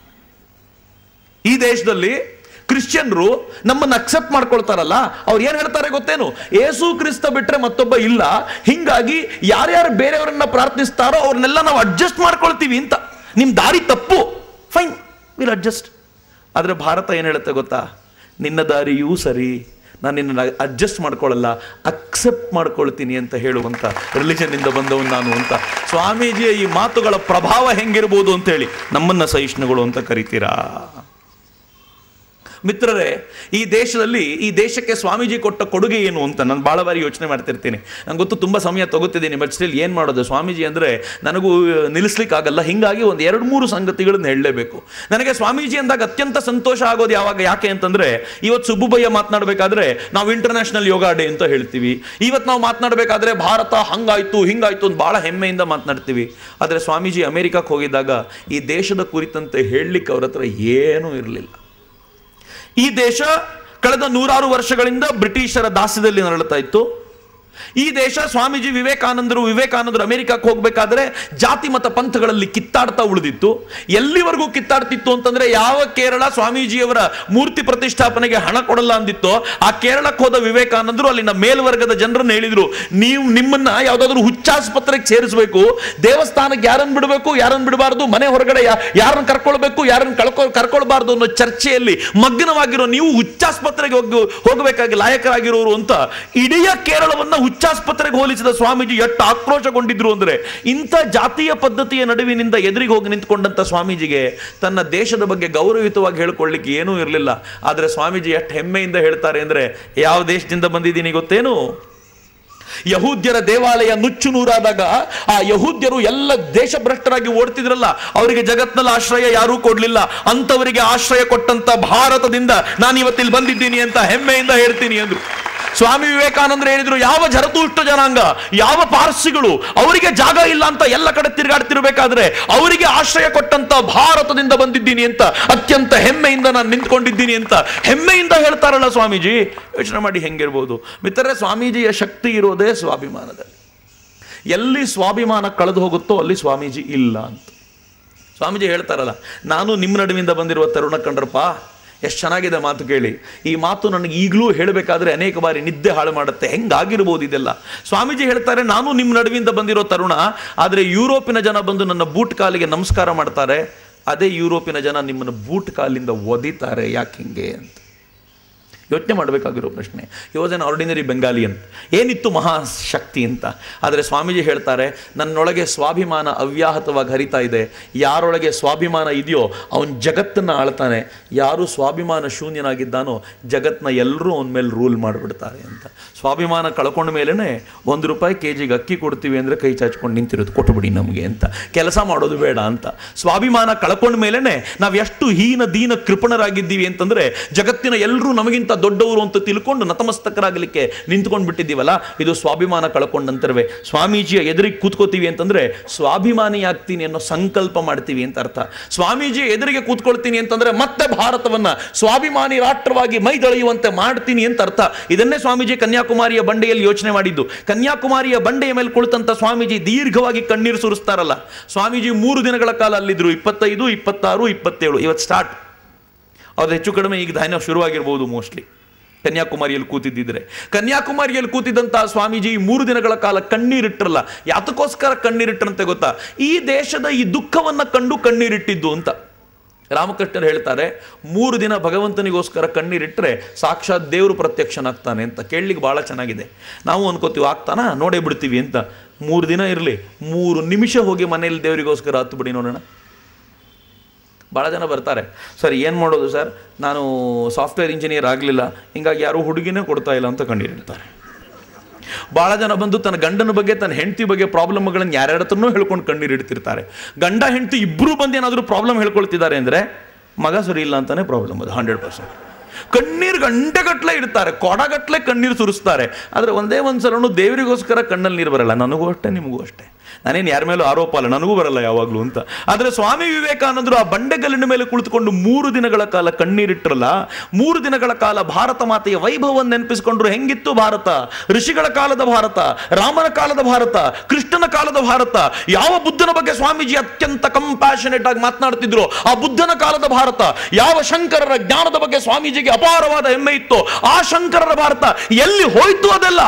ಈ ದೇಶದಲ್ಲಿ ಕ್ರಿಶ್ಚಿಯನ್ರು ನಮ್ಮನ್ನು ಅಕ್ಸೆಪ್ಟ್ ಮಾಡ್ಕೊಳ್ತಾರಲ್ಲ ಅವ್ರು ಏನ್ ಹೇಳ್ತಾರೆ ಗೊತ್ತೇನು ಏಸು ಕ್ರಿಸ್ತ ಬಿಟ್ರೆ ಮತ್ತೊಬ್ಬ ಇಲ್ಲ ಹಿಂಗಾಗಿ ಯಾರ್ಯಾರು ಬೇರೆಯವರನ್ನ ಪ್ರಾರ್ಥಿಸ್ತಾರೋ ಅವ್ರನ್ನೆಲ್ಲ ನಾವು ಅಡ್ಜಸ್ಟ್ ಮಾಡ್ಕೊಳ್ತೀವಿ ಅಂತ ನಿಮ್ ದಾರಿ ತಪ್ಪು ಫೈನ್ ವಿಲ್ ಅಡ್ಜಸ್ಟ್ ಆದರೆ ಭಾರತ ಏನು ಹೇಳುತ್ತೆ ಗೊತ್ತಾ ನಿನ್ನ ದಾರಿಯೂ ಸರಿ ನಾನು ನಿನ್ನ ಅಡ್ಜಸ್ಟ್ ಮಾಡ್ಕೊಳ್ಳಲ್ಲ ಅಕ್ಸೆಪ್ಟ್ ಮಾಡ್ಕೊಳ್ತೀನಿ ಅಂತ ಹೇಳುವಂಥ ರಿಲಿಜನ್ನಿಂದ ಬಂದವನು ನಾನು ಅಂತ ಸ್ವಾಮೀಜಿಯ ಈ ಮಾತುಗಳ ಪ್ರಭಾವ ಹೆಂಗಿರ್ಬೋದು ಅಂತೇಳಿ ನಮ್ಮನ್ನ ಸಹಿಷ್ಣುಗಳು ಅಂತ ಕರಿತೀರಾ ಮಿತ್ರರೇ ಈ ದೇಶದಲ್ಲಿ ಈ ದೇಶಕ್ಕೆ ಸ್ವಾಮೀಜಿ ಕೊಟ್ಟ ಕೊಡುಗೆ ಏನು ಅಂತ ನಾನು ಭಾಳ ಬಾರಿ ಯೋಚನೆ ಮಾಡ್ತಿರ್ತೀನಿ ನಂಗೆ ಗೊತ್ತು ತುಂಬ ಸಮಯ ತಗೋತಿದ್ದೀನಿ ಬಟ್ ಸ್ಟಿಲ್ ಏನು ಮಾಡೋದು ಸ್ವಾಮೀಜಿ ಅಂದರೆ ನನಗೂ ನಿಲ್ಲಿಸ್ಲಿಕ್ಕಾಗಲ್ಲ ಹಿಂಗಾಗಿ ಒಂದು ಎರಡು ಮೂರು ಸಂಗತಿಗಳನ್ನ ಹೇಳಲೇಬೇಕು ನನಗೆ ಸ್ವಾಮೀಜಿ ಅಂದಾಗ ಅತ್ಯಂತ ಸಂತೋಷ ಆಗೋದು ಯಾವಾಗ ಯಾಕೆ ಅಂತಂದರೆ ಇವತ್ತು ಸುಬ್ಬುಬಯ್ಯ ಮಾತನಾಡಬೇಕಾದ್ರೆ ನಾವು ಇಂಟರ್ನ್ಯಾಷನಲ್ ಯೋಗ ಡೇ ಅಂತ ಹೇಳ್ತೀವಿ ಇವತ್ತು ನಾವು ಮಾತನಾಡಬೇಕಾದ್ರೆ ಭಾರತ ಹಂಗಾಯ್ತು ಹಿಂಗಾಯ್ತು ಅಂತ ಭಾಳ ಹೆಮ್ಮೆಯಿಂದ ಮಾತನಾಡ್ತೀವಿ ಆದರೆ ಸ್ವಾಮೀಜಿ ಅಮೆರಿಕಕ್ಕೆ ಹೋಗಿದ್ದಾಗ ಈ ದೇಶದ ಕುರಿತಂತೆ ಹೇಳಲಿಕ್ಕೆ ಅವ್ರ ಹತ್ರ ಏನೂ ಇರಲಿಲ್ಲ ಈ ದೇಶ ಕಳೆದ ನೂರಾರು ವರ್ಷಗಳಿಂದ ಬ್ರಿಟಿಷರ ದಾಸ್ಯದಲ್ಲಿ ನರಳುತ್ತಾ ಇತ್ತು ಈ ದೇಶ ಸ್ವಾಮೀಜಿ ವಿವೇಕಾನಂದರು ವಿವೇಕಾನಂದರು ಅಮೆರಿಕಕ್ಕೆ ಹೋಗಬೇಕಾದ್ರೆ ಜಾತಿ ಮತ ಪಂಥಗಳಲ್ಲಿ ಕಿತ್ತಾಡ್ತಾ ಉಳಿದಿತ್ತು ಎಲ್ಲಿವರೆಗೂ ಕಿತ್ತಾಡ್ತಿತ್ತು ಅಂತಂದ್ರೆ ಯಾವ ಕೇರಳ ಸ್ವಾಮೀಜಿಯವರ ಮೂರ್ತಿ ಪ್ರತಿಷ್ಠಾಪನೆಗೆ ಹಣ ಕೊಡಲ್ಲ ಅಂದಿತ್ತೋ ಆ ಕೇರಳಕ್ಕೆ ಹೋದ ವಿವೇಕಾನಂದರು ಅಲ್ಲಿನ ಮೇಲ್ವರ್ಗದ ಜನರನ್ನು ಹೇಳಿದ್ರು ನೀವು ನಿಮ್ಮನ್ನ ಯಾವುದಾದ್ರೂ ಹುಚ್ಚಾಸ್ಪತ್ರೆಗೆ ಸೇರಿಸಬೇಕು ದೇವಸ್ಥಾನಕ್ಕೆ ಯಾರನ್ನು ಬಿಡಬೇಕು ಯಾರನ್ನು ಬಿಡಬಾರ್ದು ಮನೆ ಹೊರಗಡೆ ಯಾ- ಯಾರನ್ನು ಕರ್ಕೊಳ್ಬೇಕು ಯಾರನ್ನು ಕಳ್ಕೊ ಕರ್ಕೊಳ್ಬಾರ್ದು ಅನ್ನೋ ಚರ್ಚೆಯಲ್ಲಿ ಮಗ್ನವಾಗಿರೋ ನೀವು ಹುಚ್ಚಾಸ್ಪತ್ರೆಗೆ ಹೋಗಿ ಹೋಗಬೇಕಾಗಿ ಲಾಯಕರಾಗಿರೋರು ಅಂತ ಇಡೀ ಕೇರಳವನ್ನ ಹುಚ್ಚಾಸ್ಪತ್ರೆಗೆ ಹೋಲಿಸಿದ ಸ್ವಾಮೀಜಿ ಎಷ್ಟು ಆಕ್ರೋಶಗೊಂಡಿದ್ರು ಅಂದ್ರೆ ಇಂಥ ಜಾತಿಯ ಪದ್ಧತಿಯ ನಡುವಿನಿಂದ ಎದುರಿಗೆ ಹೋಗಿ ನಿಂತ್ಕೊಂಡಂತ ಸ್ವಾಮೀಜಿಗೆ ತನ್ನ ದೇಶದ ಬಗ್ಗೆ ಗೌರವಯುತವಾಗಿ ಹೇಳ್ಕೊಳ್ಳಿಕ್ಕೆ ಏನೂ ಇರಲಿಲ್ಲ ಆದರೆ ಸ್ವಾಮೀಜಿ ಎಷ್ಟು ಹೆಮ್ಮೆಯಿಂದ ಹೇಳ್ತಾರೆ ಅಂದ್ರೆ ಯಾವ ದೇಶದಿಂದ ಬಂದಿದ್ದೀನಿ ಗೊತ್ತೇನು ಯಹೂದ್ಯರ ದೇವಾಲಯ ನುಚ್ಚು ನೂರಾದಾಗ ಆ ಯಹೂದ್ಯರು ಎಲ್ಲ ದೇಶಭ್ರಷ್ಟರಾಗಿ ಓಡ್ತಿದ್ರಲ್ಲ ಅವರಿಗೆ ಜಗತ್ನಲ್ಲಿ ಆಶ್ರಯ ಯಾರೂ ಕೊಡ್ಲಿಲ್ಲ ಅಂತವರಿಗೆ ಆಶ್ರಯ ಕೊಟ್ಟಂತ ಭಾರತದಿಂದ ನಾನು ಇವತ್ತಿಲ್ಲಿ ಬಂದಿದ್ದೀನಿ ಅಂತ ಹೆಮ್ಮೆಯಿಂದ ಹೇಳ್ತೀನಿ ಅಂದ್ರು ಸ್ವಾಮಿ ವಿವೇಕಾನಂದರು ಹೇಳಿದ್ರು ಯಾವ ಜರತುಷ್ಟ ಜನಾಂಗ ಯಾವ ಪಾರ್ಸಿಗಳು ಅವರಿಗೆ ಜಾಗ ಇಲ್ಲ ಅಂತ ಎಲ್ಲ ಕಡೆ ತಿರುಗಾಡ್ತಿರ್ಬೇಕಾದ್ರೆ ಅವರಿಗೆ ಆಶ್ರಯ ಕೊಟ್ಟಂತ ಭಾರತದಿಂದ ಬಂದಿದ್ದೀನಿ ಅಂತ ಅತ್ಯಂತ ಹೆಮ್ಮೆಯಿಂದ ನಾನು ನಿಂತ್ಕೊಂಡಿದ್ದೀನಿ ಅಂತ ಹೆಮ್ಮೆಯಿಂದ ಹೇಳ್ತಾರಲ್ಲ ಸ್ವಾಮೀಜಿ ಯೋಚನೆ ಮಾಡಿ ಹೆಂಗಿರ್ಬೋದು ಮಿತ್ರರೇ ಸ್ವಾಮೀಜಿಯ ಶಕ್ತಿ ಇರೋದೇ ಸ್ವಾಭಿಮಾನದಲ್ಲಿ ಎಲ್ಲಿ ಸ್ವಾಭಿಮಾನ ಕಳೆದು ಹೋಗುತ್ತೋ ಅಲ್ಲಿ ಸ್ವಾಮೀಜಿ ಇಲ್ಲ ಅಂತ ಸ್ವಾಮೀಜಿ ಹೇಳ್ತಾರಲ್ಲ ನಾನು ನಿಮ್ಮ ನಡುವಿಂದ ಬಂದಿರುವ ತರುಣ ಕಂಡ್ರಪ್ಪ ಎಷ್ಟು ಚೆನ್ನಾಗಿದೆ ಮಾತು ಕೇಳಿ ಈ ಮಾತು ನನಗೆ ಈಗಲೂ ಹೇಳಬೇಕಾದ್ರೆ ಅನೇಕ ಬಾರಿ ನಿದ್ದೆ ಹಾಳು ಮಾಡುತ್ತೆ ಹೆಂಗಾಗಿರ್ಬೋದು ಇದೆಲ್ಲ ಸ್ವಾಮೀಜಿ ಹೇಳ್ತಾರೆ ನಾನು ನಿಮ್ಮ ನಡುವಿಂದ ಬಂದಿರೋ ತರುಣ ಆದರೆ ಯುರೋಪಿನ ಜನ ಬಂದು ನನ್ನ ಬೂಟ್ ಕಾಲಿಗೆ ನಮಸ್ಕಾರ ಮಾಡ್ತಾರೆ ಅದೇ ಯುರೋಪಿನ ಜನ ನಿಮ್ಮನ್ನು ಬೂಟ್ ಕಾಲಿಂದ ಒದಿತಾರೆ ಯಾಕೆ ಹಿಂಗೆ ಅಂತ ಯೋಚನೆ ಮಾಡಬೇಕಾಗಿರೋ ಪ್ರಶ್ನೆ ವಾಸ್ ಎನ್ ಆರ್ಡಿನರಿ ಬೆಂಗಾಲಿಯನ್ ಏನಿತ್ತು ಮಹಾಶಕ್ತಿ ಅಂತ ಆದರೆ ಸ್ವಾಮೀಜಿ ಹೇಳ್ತಾರೆ ನನ್ನೊಳಗೆ ಸ್ವಾಭಿಮಾನ ಅವ್ಯಾಹತವಾಗಿ ಹರಿತಾ ಇದೆ ಯಾರೊಳಗೆ ಸ್ವಾಭಿಮಾನ ಇದೆಯೋ ಅವನು ಜಗತ್ತನ್ನು ಆಳ್ತಾನೆ ಯಾರು ಸ್ವಾಭಿಮಾನ ಶೂನ್ಯನಾಗಿದ್ದಾನೋ ಜಗತ್ತನ್ನ ಎಲ್ಲರೂ ಅವನ ಮೇಲೆ ರೂಲ್ ಮಾಡಿಬಿಡ್ತಾರೆ ಅಂತ ಸ್ವಾಭಿಮಾನ ಕಳ್ಕೊಂಡ ಮೇಲೇ ಒಂದು ರೂಪಾಯಿ ಕೆ ಜಿಗೆ ಅಕ್ಕಿ ಕೊಡ್ತೀವಿ ಅಂದರೆ ಕೈ ಚಾಚ್ಕೊಂಡು ನಿಂತಿರೋದು ಕೊಟ್ಟುಬಿಡಿ ನಮಗೆ ಅಂತ ಕೆಲಸ ಮಾಡೋದು ಬೇಡ ಅಂತ ಸ್ವಾಭಿಮಾನ ಕಳ್ಕೊಂಡ ಮೇಲೇ ನಾವು ಎಷ್ಟು ಹೀನ ದೀನ ಕೃಪಣರಾಗಿದ್ದೀವಿ ಅಂತಂದರೆ ಜಗತ್ತಿನ ಎಲ್ಲರೂ ನಮಗಿಂತ ದೊಡ್ಡವರು ಅಂತ ತಿಳ್ಕೊಂಡು ನತಮಸ್ತಕರಾಗಲಿಕ್ಕೆ ನಿಂತ್ಕೊಂಡು ಬಿಟ್ಟಿದ್ದೀವಲ್ಲ ಇದು ಸ್ವಾಭಿಮಾನ ಕಳ್ಕೊಂಡಂತರವೇ ಸ್ವಾಮೀಜಿಯ ಎದುರಿಗೆ ಕೂತ್ಕೋತೀವಿ ಅಂತಂದ್ರೆ ಸ್ವಾಭಿಮಾನಿ ಆಗ್ತೀನಿ ಅನ್ನೋ ಸಂಕಲ್ಪ ಮಾಡ್ತೀವಿ ಅಂತ ಅರ್ಥ ಸ್ವಾಮೀಜಿ ಎದುರಿಗೆ ಕೂತ್ಕೊಳ್ತೀನಿ ಅಂತಂದ್ರೆ ಮತ್ತೆ ಭಾರತವನ್ನ ಸ್ವಾಭಿಮಾನಿ ರಾಷ್ಟ್ರವಾಗಿ ಮೈದಳೆಯುವಂತೆ ಮಾಡ್ತೀನಿ ಅಂತ ಅರ್ಥ ಇದನ್ನೇ ಸ್ವಾಮೀಜಿ ಕನ್ಯಾಕುಮಾರಿಯ ಬಂಡೆಯಲ್ಲಿ ಯೋಚನೆ ಮಾಡಿದ್ದು ಕನ್ಯಾಕುಮಾರಿಯ ಬಂಡೆಯ ಮೇಲೆ ಕುಳಿತಂತ ಸ್ವಾಮೀಜಿ ದೀರ್ಘವಾಗಿ ಕಣ್ಣೀರು ಸುರಿಸ್ತಾರಲ್ಲ ಸ್ವಾಮೀಜಿ ಮೂರು ದಿನಗಳ ಕಾಲ ಅಲ್ಲಿದ್ರು ಇಪ್ಪತ್ತೈದು ಇಪ್ಪತ್ತಾರು ಇಪ್ಪತ್ತೇಳು ಇವತ್ತು ಸ್ಟಾರ್ಟ್ ಅವ್ರದ್ದು ಹೆಚ್ಚು ಕಡಿಮೆ ಈಗ ಧಾನ್ಯ ಶುರುವಾಗಿರ್ಬೋದು ಮೋಸ್ಟ್ಲಿ ಕನ್ಯಾಕುಮಾರಿಯಲ್ಲಿ ಕೂತಿದ್ದಿದ್ರೆ ಕನ್ಯಾಕುಮಾರಿಯಲ್ಲಿ ಕೂತಿದ್ದಂತಹ ಸ್ವಾಮೀಜಿ ಈ ಮೂರು ದಿನಗಳ ಕಾಲ ಕಣ್ಣೀರಿಟ್ರಲ್ಲ ಯಾತಕ್ಕೋಸ್ಕರ ಕಣ್ಣೀರಿಟ್ರಂತೆ ಗೊತ್ತಾ ಈ ದೇಶದ ಈ ದುಃಖವನ್ನ ಕಂಡು ಕಣ್ಣೀರಿಟ್ಟಿದ್ದು ಅಂತ ರಾಮಕೃಷ್ಣರು ಹೇಳ್ತಾರೆ ಮೂರು ದಿನ ಭಗವಂತನಿಗೋಸ್ಕರ ಕಣ್ಣೀರಿಟ್ಟರೆ ಸಾಕ್ಷಾತ್ ದೇವರು ಪ್ರತ್ಯಕ್ಷನಾಗ್ತಾನೆ ಅಂತ ಕೇಳಲಿಕ್ಕೆ ಭಾಳ ಚೆನ್ನಾಗಿದೆ ನಾವು ಅನ್ಕೋತೀವಿ ಆಗ್ತಾನಾ ನೋಡೇ ಬಿಡ್ತೀವಿ ಅಂತ ಮೂರು ದಿನ ಇರಲಿ ಮೂರು ನಿಮಿಷ ಹೋಗಿ ಮನೆಯಲ್ಲಿ ದೇವರಿಗೋಸ್ಕರ ಹತ್ತು ಬಿಡಿ ನೋಡೋಣ ಭಾಳ ಜನ ಬರ್ತಾರೆ ಸರ್ ಏನು ಮಾಡೋದು ಸರ್ ನಾನು ಸಾಫ್ಟ್ವೇರ್ ಇಂಜಿನಿಯರ್ ಆಗಲಿಲ್ಲ ಹಿಂಗಾಗಿ ಯಾರೂ ಹುಡುಗಿನೇ ಕೊಡ್ತಾ ಇಲ್ಲ ಅಂತ ಕಂಡಿರ್ತಾರೆ ಭಾಳ ಜನ ಬಂದು ತನ್ನ ಗಂಡನ ಬಗ್ಗೆ ತನ್ನ ಹೆಂಡತಿ ಬಗ್ಗೆ ಪ್ರಾಬ್ಲಮ್ಗಳನ್ನು ಯಾರ್ಯಾರ ಹತ್ರನೂ ಹೇಳ್ಕೊಂಡು ಕಣ್ಣೀರಿಡ್ತಿರ್ತಾರೆ ಗಂಡ ಹೆಂಡತಿ ಇಬ್ಬರು ಬಂದು ಏನಾದರೂ ಪ್ರಾಬ್ಲಮ್ ಹೇಳ್ಕೊಳ್ತಿದ್ದಾರೆ ಅಂದರೆ ಮಗ ಸರಿ ಇಲ್ಲ ಅಂತಾನೆ ಪ್ರಾಬ್ಲಮ್ ಅದು ಹಂಡ್ರೆಡ್ ಪರ್ಸೆಂಟ್ ಕಣ್ಣೀರು ಗಂಟೆಗಟ್ಟಲೆ ಇಡ್ತಾರೆ ಕೊಡಗಟ್ಟಲೆ ಕಣ್ಣೀರು ಸುರಿಸ್ತಾರೆ ಆದರೆ ಒಂದೇ ಒಂದು ಸಲನು ದೇವರಿಗೋಸ್ಕರ ಕಣ್ಣಲ್ಲಿ ನೀರು ಬರಲ್ಲ ನನಗೂ ಅಷ್ಟೇ ನಿಮಗೂ ಅಷ್ಟೇ ನಾನೇನು ಯಾರ ಮೇಲೂ ಆರೋಪ ಅಲ್ಲ ನನಗೂ ಬರಲ್ಲ ಯಾವಾಗಲೂ ಅಂತ ಆದರೆ ಸ್ವಾಮಿ ವಿವೇಕಾನಂದರು ಆ ಬಂಡೆಗಲ್ಲಿನ ಮೇಲೆ ಕುಳಿತುಕೊಂಡು ಮೂರು ದಿನಗಳ ಕಾಲ ಕಣ್ಣೀರಿಟ್ರಲ್ಲ ಮೂರು ದಿನಗಳ ಕಾಲ ಭಾರತ ಮಾತೆಯ ವೈಭವವನ್ನು ನೆನಪಿಸಿಕೊಂಡ್ರು ಹೆಂಗಿತ್ತು ಭಾರತ ಋಷಿಗಳ ಕಾಲದ ಭಾರತ ರಾಮನ ಕಾಲದ ಭಾರತ ಕೃಷ್ಣನ ಕಾಲದ ಭಾರತ ಯಾವ ಬುದ್ಧನ ಬಗ್ಗೆ ಸ್ವಾಮೀಜಿ ಅತ್ಯಂತ ಕಂಪ್ಯಾಷನೇಟ್ ಆಗಿ ಮಾತನಾಡ್ತಿದ್ರು ಆ ಬುದ್ಧನ ಕಾಲದ ಭಾರತ ಯಾವ ಶಂಕರರ ಜ್ಞಾನದ ಬಗ್ಗೆ ಸ್ವಾಮೀಜಿಗೆ ಅಪಾರವಾದ ಹೆಮ್ಮೆ ಇತ್ತು ಆ ಶಂಕರರ ಭಾರತ ಎಲ್ಲಿ ಹೋಯ್ತು ಅದೆಲ್ಲ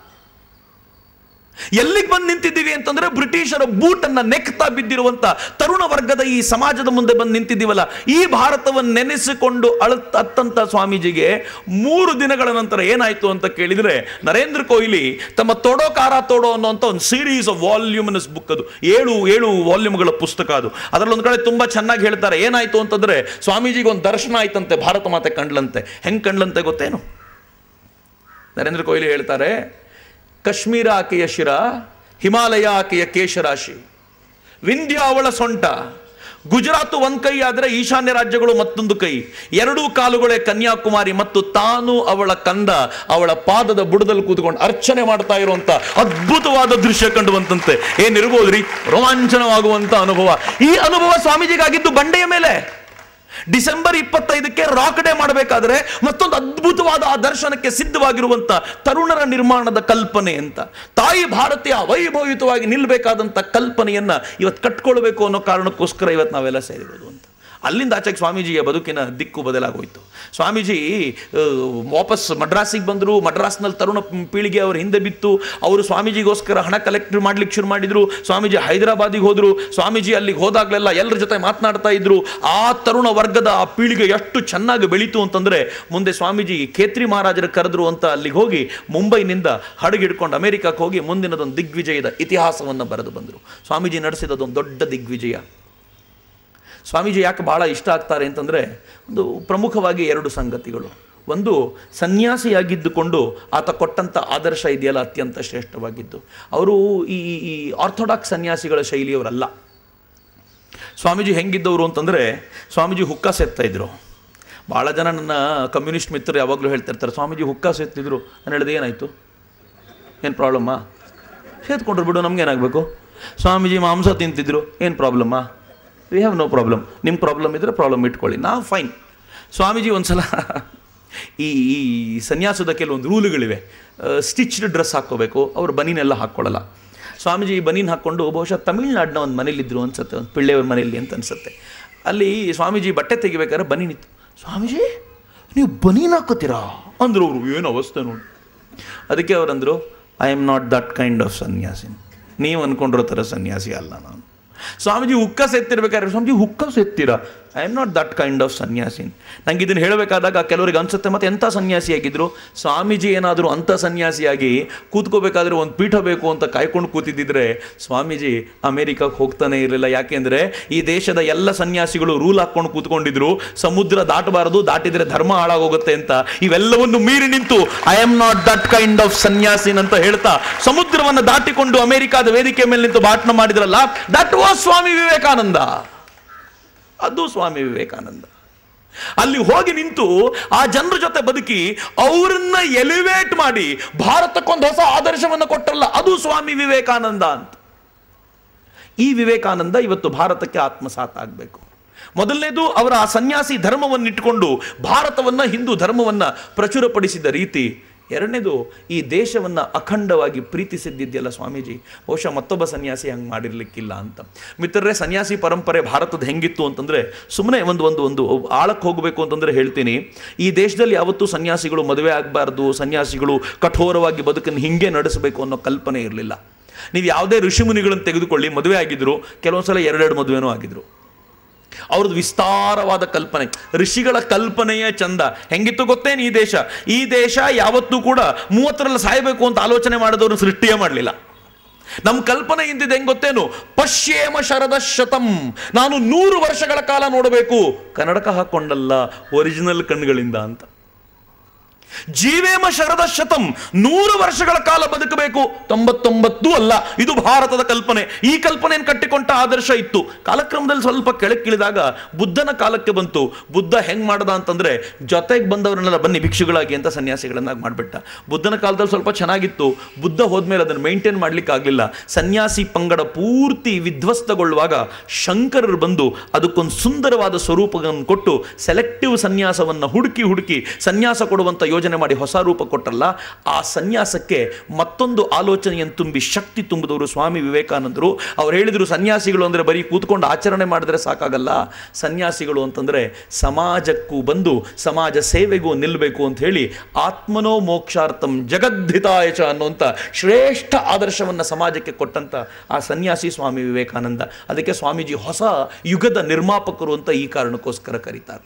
ಎಲ್ಲಿಗೆ ಬಂದು ನಿಂತಿದ್ದೀವಿ ಅಂತಂದ್ರೆ ಬ್ರಿಟಿಷರ ಬೂಟನ್ನ ನೆಕ್ತಾ ಬಿದ್ದಿರುವಂತ ತರುಣ ವರ್ಗದ ಈ ಸಮಾಜದ ಮುಂದೆ ಬಂದು ನಿಂತಿದ್ದೀವಲ್ಲ ಈ ಭಾರತವನ್ನು ನೆನೆಸಿಕೊಂಡು ಅಳತ್ ಅತ್ತಂತ ಸ್ವಾಮೀಜಿಗೆ ಮೂರು ದಿನಗಳ ನಂತರ ಏನಾಯ್ತು ಅಂತ ಕೇಳಿದ್ರೆ ನರೇಂದ್ರ ಕೊಹ್ಲಿ ತಮ್ಮ ತೊಡೋ ಕಾರ ತೋಡೋ ಅನ್ನೋಂಥ ಒಂದು ಸೀರೀಸ್ ಆಫ್ ವಾಲ್ಯೂಮಿನಸ್ ಬುಕ್ ಅದು ಏಳು ಏಳು ವಾಲ್ಯೂಮ್ಗಳ ಪುಸ್ತಕ ಅದು ಅದರಲ್ಲಿ ಒಂದು ಕಡೆ ತುಂಬಾ ಚೆನ್ನಾಗಿ ಹೇಳ್ತಾರೆ ಏನಾಯ್ತು ಅಂತಂದ್ರೆ ಸ್ವಾಮೀಜಿಗೆ ಒಂದು ದರ್ಶನ ಆಯ್ತಂತೆ ಭಾರತ ಮಾತೆ ಕಂಡ್ಲಂತೆ ಹೆಂಗ್ ಕಂಡ್ಲಂತೆ ಗೊತ್ತೇನು ನರೇಂದ್ರ ಕೊಹ್ಲಿ ಹೇಳ್ತಾರೆ ಕಾಶ್ಮೀರ ಆಕೆಯ ಶಿರ ಹಿಮಾಲಯ ಆಕೆಯ ಕೇಶರಾಶಿ ವಿಂಧ್ಯ ಅವಳ ಸೊಂಟ ಗುಜರಾತ್ ಒಂದ್ ಕೈ ಆದರೆ ಈಶಾನ್ಯ ರಾಜ್ಯಗಳು ಮತ್ತೊಂದು ಕೈ ಎರಡೂ ಕಾಲುಗಳೇ ಕನ್ಯಾಕುಮಾರಿ ಮತ್ತು ತಾನು ಅವಳ ಕಂದ ಅವಳ ಪಾದದ ಬುಡದಲ್ಲಿ ಕೂತ್ಕೊಂಡು ಅರ್ಚನೆ ಮಾಡ್ತಾ ಇರುವಂತ ಅದ್ಭುತವಾದ ದೃಶ್ಯ ಕಂಡು ಬಂತಂತೆ ಏನಿರ್ಬೋದ್ರಿ ರೋಮಾಂಚನವಾಗುವಂತ ಅನುಭವ ಈ ಅನುಭವ ಸ್ವಾಮೀಜಿಗಾಗಿದ್ದು ಬಂಡೆಯ ಮೇಲೆ ಡಿಸೆಂಬರ್ ಇಪ್ಪತ್ತೈದಕ್ಕೆ ರಾಕ್ ಡೇ ಮಾಡಬೇಕಾದ್ರೆ ಮತ್ತೊಂದು ಅದ್ಭುತವಾದ ಆ ದರ್ಶನಕ್ಕೆ ಸಿದ್ಧವಾಗಿರುವಂತ ತರುಣರ ನಿರ್ಮಾಣದ ಕಲ್ಪನೆ ಅಂತ ತಾಯಿ ಭಾರತೀಯ ವೈಭವಯುತವಾಗಿ ನಿಲ್ಲಬೇಕಾದಂಥ ಕಲ್ಪನೆಯನ್ನ ಇವತ್ತು ಕಟ್ಕೊಳ್ಬೇಕು ಅನ್ನೋ ಕಾರಣಕ್ಕೋಸ್ಕರ ಇವತ್ತು ನಾವೆಲ್ಲ ಸೇರಿರೋದು ಅಂತ ಅಲ್ಲಿಂದ ಆಚೆಗೆ ಸ್ವಾಮೀಜಿಯ ಬದುಕಿನ ದಿಕ್ಕು ಬದಲಾಗೋಯ್ತು ಸ್ವಾಮೀಜಿ ಆ, ವಾಪಸ್ ಮಡ್ರಾಸಿಗೆ ಬಂದರು ಮಡ್ರಾಸ್ನಲ್ಲಿ ತರುಣ ಪೀಳಿಗೆ ಅವ್ರ ಹಿಂದೆ ಬಿತ್ತು ಅವರು ಸ್ವಾಮೀಜಿಗೋಸ್ಕರ ಹಣ ಕಲೆಕ್ಟ್ ಮಾಡ್ಲಿಕ್ಕೆ ಶುರು ಮಾಡಿದ್ರು ಸ್ವಾಮೀಜಿ ಹೈದರಾಬಾದಿಗೆ ಹೋದರು ಸ್ವಾಮೀಜಿ ಅಲ್ಲಿಗೆ ಹೋದಾಗಲೆಲ್ಲ ಎಲ್ಲರ ಜೊತೆ ಮಾತನಾಡ್ತಾ ಇದ್ರು ಆ ತರುಣ ವರ್ಗದ ಆ ಪೀಳಿಗೆ ಎಷ್ಟು ಚೆನ್ನಾಗಿ ಬೆಳೀತು ಅಂತಂದ್ರೆ ಮುಂದೆ ಸ್ವಾಮೀಜಿ ಖೇತ್ರಿ ಮಹಾರಾಜರು ಕರೆದ್ರು ಅಂತ ಅಲ್ಲಿಗೆ ಹೋಗಿ ಮುಂಬೈನಿಂದ ಹಡಗಿಡ್ಕೊಂಡು ಅಮೆರಿಕಕ್ಕೆ ಹೋಗಿ ಮುಂದಿನದೊಂದು ದಿಗ್ವಿಜಯದ ಇತಿಹಾಸವನ್ನು ಬರೆದು ಬಂದರು ಸ್ವಾಮೀಜಿ ನಡೆಸಿದದೊಂದು ದೊಡ್ಡ ದಿಗ್ವಿಜಯ ಸ್ವಾಮೀಜಿ ಯಾಕೆ ಭಾಳ ಇಷ್ಟ ಆಗ್ತಾರೆ ಅಂತಂದರೆ ಒಂದು ಪ್ರಮುಖವಾಗಿ ಎರಡು ಸಂಗತಿಗಳು ಒಂದು ಸನ್ಯಾಸಿಯಾಗಿದ್ದುಕೊಂಡು ಆತ ಕೊಟ್ಟಂಥ ಆದರ್ಶ ಇದೆಯಲ್ಲ ಅತ್ಯಂತ ಶ್ರೇಷ್ಠವಾಗಿದ್ದು ಅವರು ಈ ಈ ಆರ್ಥೋಡಾಕ್ಸ್ ಸನ್ಯಾಸಿಗಳ ಶೈಲಿಯವರಲ್ಲ ಸ್ವಾಮೀಜಿ ಹೆಂಗಿದ್ದವರು ಅಂತಂದರೆ ಸ್ವಾಮೀಜಿ ಹುಕ್ಕ ಸೆತ್ತಾ ಇದ್ರು ಭಾಳ ಜನ ನನ್ನ ಕಮ್ಯುನಿಸ್ಟ್ ಮಿತ್ರರು ಯಾವಾಗಲೂ ಹೇಳ್ತಾ ಇರ್ತಾರೆ ಸ್ವಾಮೀಜಿ ಹುಕ್ಕ ಸೇತ್ತಿದ್ರು ನಾನು ಹೇಳಿದೆ ಏನಾಯಿತು ಏನು ಪ್ರಾಬ್ಲಮ್ಮಾ ಸೇತ್ಕೊಂಡ್ರು ಬಿಡು ನಮಗೇನಾಗಬೇಕು ಸ್ವಾಮೀಜಿ ಮಾಂಸ ತಿಂತಿದ್ರು ಏನು ಪ್ರಾಬ್ಲಮ್ಮಾ ವಿ ಹ್ಯಾವ್ ನೋ ಪ್ರಾಬ್ಲಮ್ ನಿಮ್ಮ ಪ್ರಾಬ್ಲಮ್ ಇದ್ದರೆ ಪ್ರಾಬ್ಲಮ್ ಇಟ್ಕೊಳ್ಳಿ ನಾವು ಫೈನ್ ಸ್ವಾಮೀಜಿ ಒಂದ್ಸಲ ಈ ಈ ಸನ್ಯಾಸದ ಕೆಲವೊಂದು ರೂಲುಗಳಿವೆ ಸ್ಟಿಚ್ಡ್ ಡ್ರೆಸ್ ಹಾಕ್ಕೋಬೇಕು ಅವರು ಬನೀನೆಲ್ಲ ಹಾಕ್ಕೊಳ್ಳಲ್ಲ ಸ್ವಾಮೀಜಿ ಈ ಬನೀನ್ ಹಾಕ್ಕೊಂಡು ಬಹುಶಃ ತಮಿಳ್ನಾಡಿನ ಒಂದು ಮನೇಲಿದ್ದರು ಅನ್ಸುತ್ತೆ ಒಂದು ಪಿಳ್ಳೆಯವ್ರ ಮನೆಯಲ್ಲಿ ಅಂತ ಅನ್ಸುತ್ತೆ ಅಲ್ಲಿ ಸ್ವಾಮೀಜಿ ಬಟ್ಟೆ ತೆಗಿಬೇಕಾದ್ರೆ ಬನೀನಿತ್ತು ಸ್ವಾಮೀಜಿ ನೀವು ಬನೀನ್ ಹಾಕೋತೀರಾ ಅಂದ್ರು ಅವರು ಏನು ಅವಸ್ಥೆ ನೋಡಿ ಅದಕ್ಕೆ ಅವರಂದರು I am not that kind of sanyasi ನೀವು ಅಂದ್ಕೊಂಡಿರೋ ಥರ ಸನ್ಯಾಸಿ ಅಲ್ಲ ನಾನು ಸ್ವಾಮೀಜಿ ಹುಕ್ಕ ಸೆತ್ತಿರ್ಬೇಕಾದ್ರೆ ಸ್ವಾಮೀಜಿ ಹುಕ್ಕ ಸೆತ್ತೀರಾ I am not that kind of sanyasi ನಂಗೆ ಇದನ್ನು ಹೇಳಬೇಕಾದಾಗ ಕೆಲವರಿಗೆ ಅನ್ಸುತ್ತೆ ಮತ್ತೆ ಎಂಥ ಸನ್ಯಾಸಿಯಾಗಿದ್ರು ಸ್ವಾಮೀಜಿ ಏನಾದರೂ ಅಂಥ ಸನ್ಯಾಸಿಯಾಗಿ ಕೂತ್ಕೋಬೇಕಾದ್ರೆ ಒಂದು ಪೀಠ ಬೇಕು ಅಂತ ಕಾಯ್ಕೊಂಡು ಕೂತಿದ್ದಿದ್ರೆ ಸ್ವಾಮೀಜಿ ಅಮೇರಿಕಕ್ಕೆ ಹೋಗ್ತಾನೆ ಇರಲಿಲ್ಲ ಯಾಕೆಂದರೆ ಈ ದೇಶದ ಎಲ್ಲ ಸನ್ಯಾಸಿಗಳು ರೂಲ್ ಹಾಕ್ಕೊಂಡು ಕೂತ್ಕೊಂಡಿದ್ರು ಸಮುದ್ರ ದಾಟಬಾರದು ದಾಟಿದ್ರೆ ಧರ್ಮ ಹಾಳಾಗೋಗುತ್ತೆ ಅಂತ ಇವೆಲ್ಲವನ್ನು ಮೀರಿ ನಿಂತು I am not that kind of sanyasin ಅಂತ ಹೇಳ್ತಾ ಸಮುದ್ರವನ್ನು ದಾಟಿಕೊಂಡು ಅಮೆರಿಕಾದ ವೇದಿಕೆ ಮೇಲೆ ನಿಂತು ಭಾಷಣ ಮಾಡಿದ್ರಲ್ಲ ದಟ್ ವಾಸ್ ಸ್ವಾಮಿ ವಿವೇಕಾನಂದ ಅದು ಸ್ವಾಮಿ ವಿವೇಕಾನಂದ ಅಲ್ಲಿ ಹೋಗಿ ನಿಂತು ಆ ಜನರ ಜೊತೆ ಬದುಕಿ ಅವರನ್ನ ಎಲಿವೇಟ್ ಮಾಡಿ ಭಾರತಕ್ಕೊಂದು ಹೊಸ ಆದರ್ಶವನ್ನು ಕೊಟ್ಟರಲ್ಲ ಅದು ಸ್ವಾಮಿ ವಿವೇಕಾನಂದ ಅಂತ ಈ ವಿವೇಕಾನಂದ ಇವತ್ತು ಭಾರತಕ್ಕೆ ಆತ್ಮಸಾತ್ ಆಗಬೇಕು ಮೊದಲನೇದು ಅವರ ಆ ಸನ್ಯಾಸಿ ಧರ್ಮವನ್ನು ಇಟ್ಟುಕೊಂಡು ಭಾರತವನ್ನು ಹಿಂದೂ ಧರ್ಮವನ್ನು ಪ್ರಚುರಪಡಿಸಿದ ರೀತಿ ಎರಡನೇದು ಈ ದೇಶವನ್ನು ಅಖಂಡವಾಗಿ ಪ್ರೀತಿಸಿದ್ದಿದೆಯಲ್ಲ ಸ್ವಾಮೀಜಿ ಬಹುಶಃ ಮತ್ತೊಬ್ಬ ಸನ್ಯಾಸಿ ಹಂಗೆ ಮಾಡಿರ್ಲಿಕ್ಕಿಲ್ಲ ಅಂತ ಮಿತ್ರರೇ ಸನ್ಯಾಸಿ ಪರಂಪರೆ ಭಾರತದ ಹೆಂಗಿತ್ತು ಅಂತಂದರೆ ಸುಮ್ಮನೆ ಒಂದು ಒಂದು ಒಂದು ಆಳಕ್ಕೆ ಹೋಗಬೇಕು ಅಂತಂದರೆ ಹೇಳ್ತೀನಿ ಈ ದೇಶದಲ್ಲಿ ಯಾವತ್ತೂ ಸನ್ಯಾಸಿಗಳು ಮದುವೆ ಆಗಬಾರ್ದು ಸನ್ಯಾಸಿಗಳು ಕಠೋರವಾಗಿ ಬದುಕನ್ನು ಹಿಂಗೆ ನಡೆಸಬೇಕು ಅನ್ನೋ ಕಲ್ಪನೆ ಇರಲಿಲ್ಲ ನೀವು ಯಾವುದೇ ಋಷಿಮುನಿಗಳನ್ನು ತೆಗೆದುಕೊಳ್ಳಿ ಮದುವೆ ಆಗಿದ್ರು ಕೆಲವೊಂದು ಸಲ ಎರಡೆರಡು ಮದುವೆನೂ ಆಗಿದ್ರು ಅವ್ರದ್ದು ವಿಸ್ತಾರವಾದ ಕಲ್ಪನೆ ಋಷಿಗಳ ಕಲ್ಪನೆಯೇ ಚಂದ ಹೆಂಗಿತ್ತು ಗೊತ್ತೇನು ಈ ದೇಶ ಈ ದೇಶ ಯಾವತ್ತೂ ಕೂಡ ಮೂವತ್ತರಲ್ಲಿ ಸಾಯಬೇಕು ಅಂತ ಆಲೋಚನೆ ಮಾಡಿದವರು ಸೃಷ್ಟಿಯೇ ಮಾಡಲಿಲ್ಲ ನಮ್ಮ ಕಲ್ಪನೆ ಇಂದಿದೆ ಹೆಂಗ್ ಗೊತ್ತೇನು ಪಶ್ಯೇಮ ಶರದ ಶತಂ ನಾನು ನೂರು ವರ್ಷಗಳ ಕಾಲ ನೋಡಬೇಕು ಕನ್ನಡಕ ಹಾಕೊಂಡಲ್ಲ ಒರಿಜಿನಲ್ ಕಣ್ಗಳಿಂದ ಅಂತ ಜೀವೇಮ ಶರದ ಶತಂ ನೂರು ವರ್ಷಗಳ ಕಾಲ ಬದುಕಬೇಕು ತೊಂಬತ್ತೊಂಬತ್ತು ಅಲ್ಲ ಇದು ಭಾರತದ ಕಲ್ಪನೆ ಈ ಕಲ್ಪನೆಯನ್ನು ಕಟ್ಟಿಕೊಂಡ ಆದರ್ಶ ಇತ್ತು ಕಾಲಕ್ರಮದಲ್ಲಿ ಸ್ವಲ್ಪ ಕೆಳಕ್ಕಿಳಿದಾಗ ಬುದ್ಧನ ಕಾಲಕ್ಕೆ ಬಂತು ಬುದ್ಧ ಹೆಂಗ್ ಮಾಡದ ಅಂತಂದ್ರೆ ಜೊತೆಗೆ ಬಂದವರನ್ನೆಲ್ಲ ಬನ್ನಿ ಭಿಕ್ಷುಗಳಾಗಿ ಅಂತ ಸನ್ಯಾಸಿಗಳನ್ನಾಗಿ ಮಾಡಿಬಿಟ್ಟ ಬುದ್ಧನ ಕಾಲದಲ್ಲಿ ಸ್ವಲ್ಪ ಚೆನ್ನಾಗಿತ್ತು ಬುದ್ಧ ಹೋದ್ಮೇಲೆ ಅದನ್ನು ಮೇಂಟೈನ್ ಮಾಡ್ಲಿಕ್ಕೆ ಆಗಲಿಲ್ಲ ಸನ್ಯಾಸಿ ಪಂಗಡ ಪೂರ್ತಿ ವಿಧ್ವಸ್ತಗೊಳ್ಳುವಾಗ ಶಂಕರರು ಬಂದು ಅದಕ್ಕೊಂದು ಸುಂದರವಾದ ಸ್ವರೂಪವನ್ನು ಕೊಟ್ಟು ಸೆಲೆಕ್ಟಿವ್ ಸನ್ಯಾಸವನ್ನು ಹುಡುಕಿ ಹುಡುಕಿ ಸನ್ಯಾಸ ಕೊಡುವಂಥ ಯೋಜನೆ ಮಾಡಿ ಹೊಸ ರೂಪ ಕೊಟ್ಟರಲ್ಲ ಆ ಸನ್ಯಾಸಕ್ಕೆ ಮತ್ತೊಂದು ಆಲೋಚನೆಯನ್ನು ತುಂಬಿ ಶಕ್ತಿ ತುಂಬಿದವರು ಸ್ವಾಮಿ ವಿವೇಕಾನಂದರು ಅವ್ರು ಹೇಳಿದರು ಸನ್ಯಾಸಿಗಳು ಅಂದರೆ ಬರೀ ಕೂತ್ಕೊಂಡು ಆಚರಣೆ ಮಾಡಿದ್ರೆ ಸಾಕಾಗಲ್ಲ ಸನ್ಯಾಸಿಗಳು ಅಂತಂದರೆ ಸಮಾಜಕ್ಕೂ ಬಂದು ಸಮಾಜ ಸೇವೆಗೂ ನಿಲ್ಲಬೇಕು ಅಂತ ಹೇಳಿ ಆತ್ಮನೋ ಮೋಕ್ಷಾರ್ಥಂ ಜಗದ್ಧಿತಾಯ ಚ ಅನ್ನುವಂಥ ಶ್ರೇಷ್ಠ ಆದರ್ಶವನ್ನು ಸಮಾಜಕ್ಕೆ ಕೊಟ್ಟಂಥ ಆ ಸನ್ಯಾಸಿ ಸ್ವಾಮಿ ವಿವೇಕಾನಂದ ಅದಕ್ಕೆ ಸ್ವಾಮೀಜಿ ಹೊಸ ಯುಗದ ನಿರ್ಮಾಪಕರು ಅಂತ ಈ ಕಾರಣಕ್ಕೋಸ್ಕರ ಕರೀತಾರೆ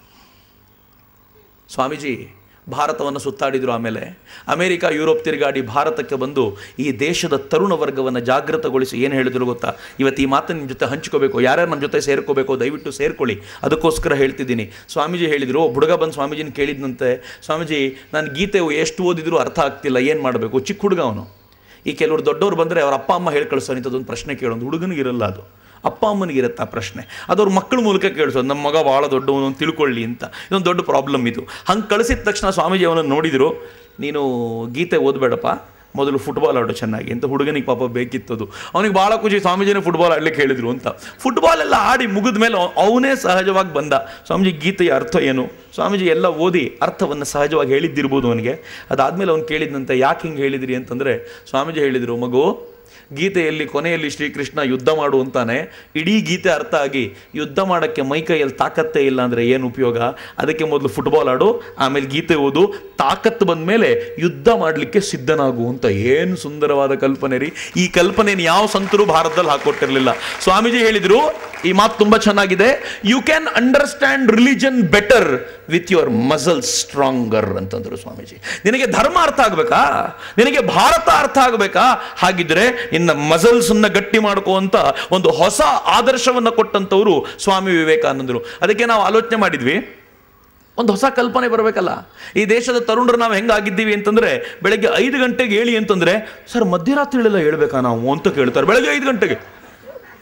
ಸ್ವಾಮೀಜಿ ಭಾರತವನ್ನು ಸುತ್ತಾಡಿದರು ಆಮೇಲೆ ಅಮೇರಿಕ ಯುರೋಪ್ ತಿರುಗಾಡಿ ಭಾರತಕ್ಕೆ ಬಂದು ಈ ದೇಶದ ತರುಣ ವರ್ಗವನ್ನು ಜಾಗೃತಗೊಳಿಸಿ ಏನು ಹೇಳಿದ್ರು ಗೊತ್ತಾ ಇವತ್ತು ಈ ಮಾತನ್ನು ನಿಮ್ಮ ಜೊತೆ ಹಂಚ್ಕೋಬೇಕು ಯಾರ್ಯಾರು ನಮ್ಮ ಜೊತೆ ಸೇರ್ಕೋಬೇಕು ದಯವಿಟ್ಟು ಸೇರ್ಕೊಳ್ಳಿ ಅದಕ್ಕೋಸ್ಕರ ಹೇಳ್ತಿದ್ದೀನಿ ಸ್ವಾಮೀಜಿ ಹೇಳಿದರು ಹುಡುಗ ಬಂದು ಸ್ವಾಮೀಜಿನ ಕೇಳಿದ್ನಂತೆ ಸ್ವಾಮೀಜಿ ನಾನು ಗೀತೆ ಎಷ್ಟು ಓದಿದ್ರು ಅರ್ಥ ಆಗ್ತಿಲ್ಲ ಏನು ಮಾಡಬೇಕು ಚಿಕ್ಕ ಹುಡುಗ ಅವನು ಈ ಕೆಲವರು ದೊಡ್ಡವ್ರು ಬಂದರೆ ಅವ್ರ ಅಪ್ಪ ಅಮ್ಮ ಹೇಳಿ ಕಳಿಸೋ ಇಂಥದ್ದೊಂದು ಪ್ರಶ್ನೆ ಕೇಳೋದು ಹುಡುಗನಿಗೆ ಇರಲ್ಲ ಅದು ಅಪ್ಪ ಅಮ್ಮನಿಗಿರುತ್ತೆ ಆ ಪ್ರಶ್ನೆ ಅದು ಅವ್ರ ಮಕ್ಕಳ ಮೂಲಕ ಕೇಳಿಸೋದು ನಮ್ಮ ಮಗ ಭಾಳ ದೊಡ್ಡವನು ಅಂತ ತಿಳ್ಕೊಳ್ಳಿ ಅಂತ ಇದೊಂದು ದೊಡ್ಡ ಪ್ರಾಬ್ಲಮ್ ಇದು ಹಂಗೆ ಕಳಿಸಿದ ತಕ್ಷಣ ಸ್ವಾಮೀಜಿ ಅವನನ್ನು ನೋಡಿದರು ನೀನು ಗೀತೆ ಓದಬೇಡಪ್ಪ ಮೊದಲು ಫುಟ್ಬಾಲ್ ಆಡೋ ಚೆನ್ನಾಗಿ ಅಂತ ಹುಡುಗನಿಗೆ ಪಾಪ ಬೇಕಿತ್ತದು ಅವನಿಗೆ ಭಾಳ ಖುಷಿ ಸ್ವಾಮೀಜಿನೇ ಫುಟ್ಬಾಲ್ ಆಡ್ಲಿಕ್ಕೆ ಹೇಳಿದ್ರು ಅಂತ ಫುಟ್ಬಾಲ್ ಎಲ್ಲ ಆಡಿ ಮುಗಿದ ಮೇಲೆ ಅವನೇ ಸಹಜವಾಗಿ ಬಂದ ಸ್ವಾಮೀಜಿ ಗೀತೆಯ ಅರ್ಥ ಏನು ಸ್ವಾಮೀಜಿ ಎಲ್ಲ ಓದಿ ಅರ್ಥವನ್ನು ಸಹಜವಾಗಿ ಹೇಳಿದ್ದಿರ್ಬೋದು ಅವನಿಗೆ ಅದಾದಮೇಲೆ ಅವ್ನು ಕೇಳಿದಂತೆ ಯಾಕೆ ಹಿಂಗೆ ಹೇಳಿದ್ರಿ ಅಂತಂದರೆ ಸ್ವಾಮೀಜಿ ಹೇಳಿದರು ಮಗು ಗೀತೆಯಲ್ಲಿ ಕೊನೆಯಲ್ಲಿ ಶ್ರೀಕೃಷ್ಣ ಯುದ್ಧ ಮಾಡು ಅಂತಾನೆ ಇಡೀ ಗೀತೆ ಅರ್ಥ ಆಗಿ ಯುದ್ಧ ಮಾಡೋಕ್ಕೆ ಮೈಕೈಯಲ್ಲಿ ತಾಕತ್ತೇ ಇಲ್ಲ ಅಂದರೆ ಏನು ಉಪಯೋಗ ಅದಕ್ಕೆ ಮೊದಲು ಫುಟ್ಬಾಲ್ ಆಡು ಆಮೇಲೆ ಗೀತೆ ಓದು ತಾಕತ್ತು ಬಂದ ಮೇಲೆ ಯುದ್ಧ ಮಾಡಲಿಕ್ಕೆ ಸಿದ್ಧನಾಗು ಅಂತ ಏನು ಸುಂದರವಾದ ಕಲ್ಪನೆ ರೀ ಈ ಕಲ್ಪನೆಯನ್ನು ಯಾವ ಸಂತರು ಭಾರತದಲ್ಲಿ ಹಾಕೊಟ್ಟಿರಲಿಲ್ಲ ಸ್ವಾಮೀಜಿ ಹೇಳಿದರು ಈ ಮಾತು ತುಂಬ ಚೆನ್ನಾಗಿದೆ you can understand religion better with your muscle stronger ಅಂತಂದ್ರು ಸ್ವಾಮೀಜಿ ನಿನಗೆ ಧರ್ಮ ಅರ್ಥ ಆಗಬೇಕಾ ನಿನಗೆ ಭಾರತ ಅರ್ಥ ಆಗಬೇಕಾ ಹಾಗಿದ್ರೆ ನಿನ್ನ ಮಸಲ್ಸನ್ನ ಗಟ್ಟಿ ಮಾಡ್ಕೋ ಅಂತ ಒಂದು ಹೊಸ ಆದರ್ಶವನ್ನು ಕೊಟ್ಟಂಥವ್ರು ಸ್ವಾಮಿ ವಿವೇಕಾನಂದರು ಅದಕ್ಕೆ ನಾವು ಆಲೋಚನೆ ಮಾಡಿದ್ವಿ ಒಂದು ಹೊಸ ಕಲ್ಪನೆ ಬರಬೇಕಲ್ಲ ಈ ದೇಶದ ತರುಣರು ನಾವು ಹೆಂಗಾಗಿದ್ದೀವಿ ಅಂತಂದ್ರೆ ಬೆಳಗ್ಗೆ ಐದು ಗಂಟೆಗೆ ಹೇಳಿ ಅಂತಂದ್ರೆ ಸರ್ ಮಧ್ಯರಾತ್ರಿಲೆಲ್ಲ ಹೇಳ್ಬೇಕಾ ನಾವು ಅಂತ ಕೇಳ್ತಾರೆ ಬೆಳಗ್ಗೆ ಐದು ಗಂಟೆಗೆ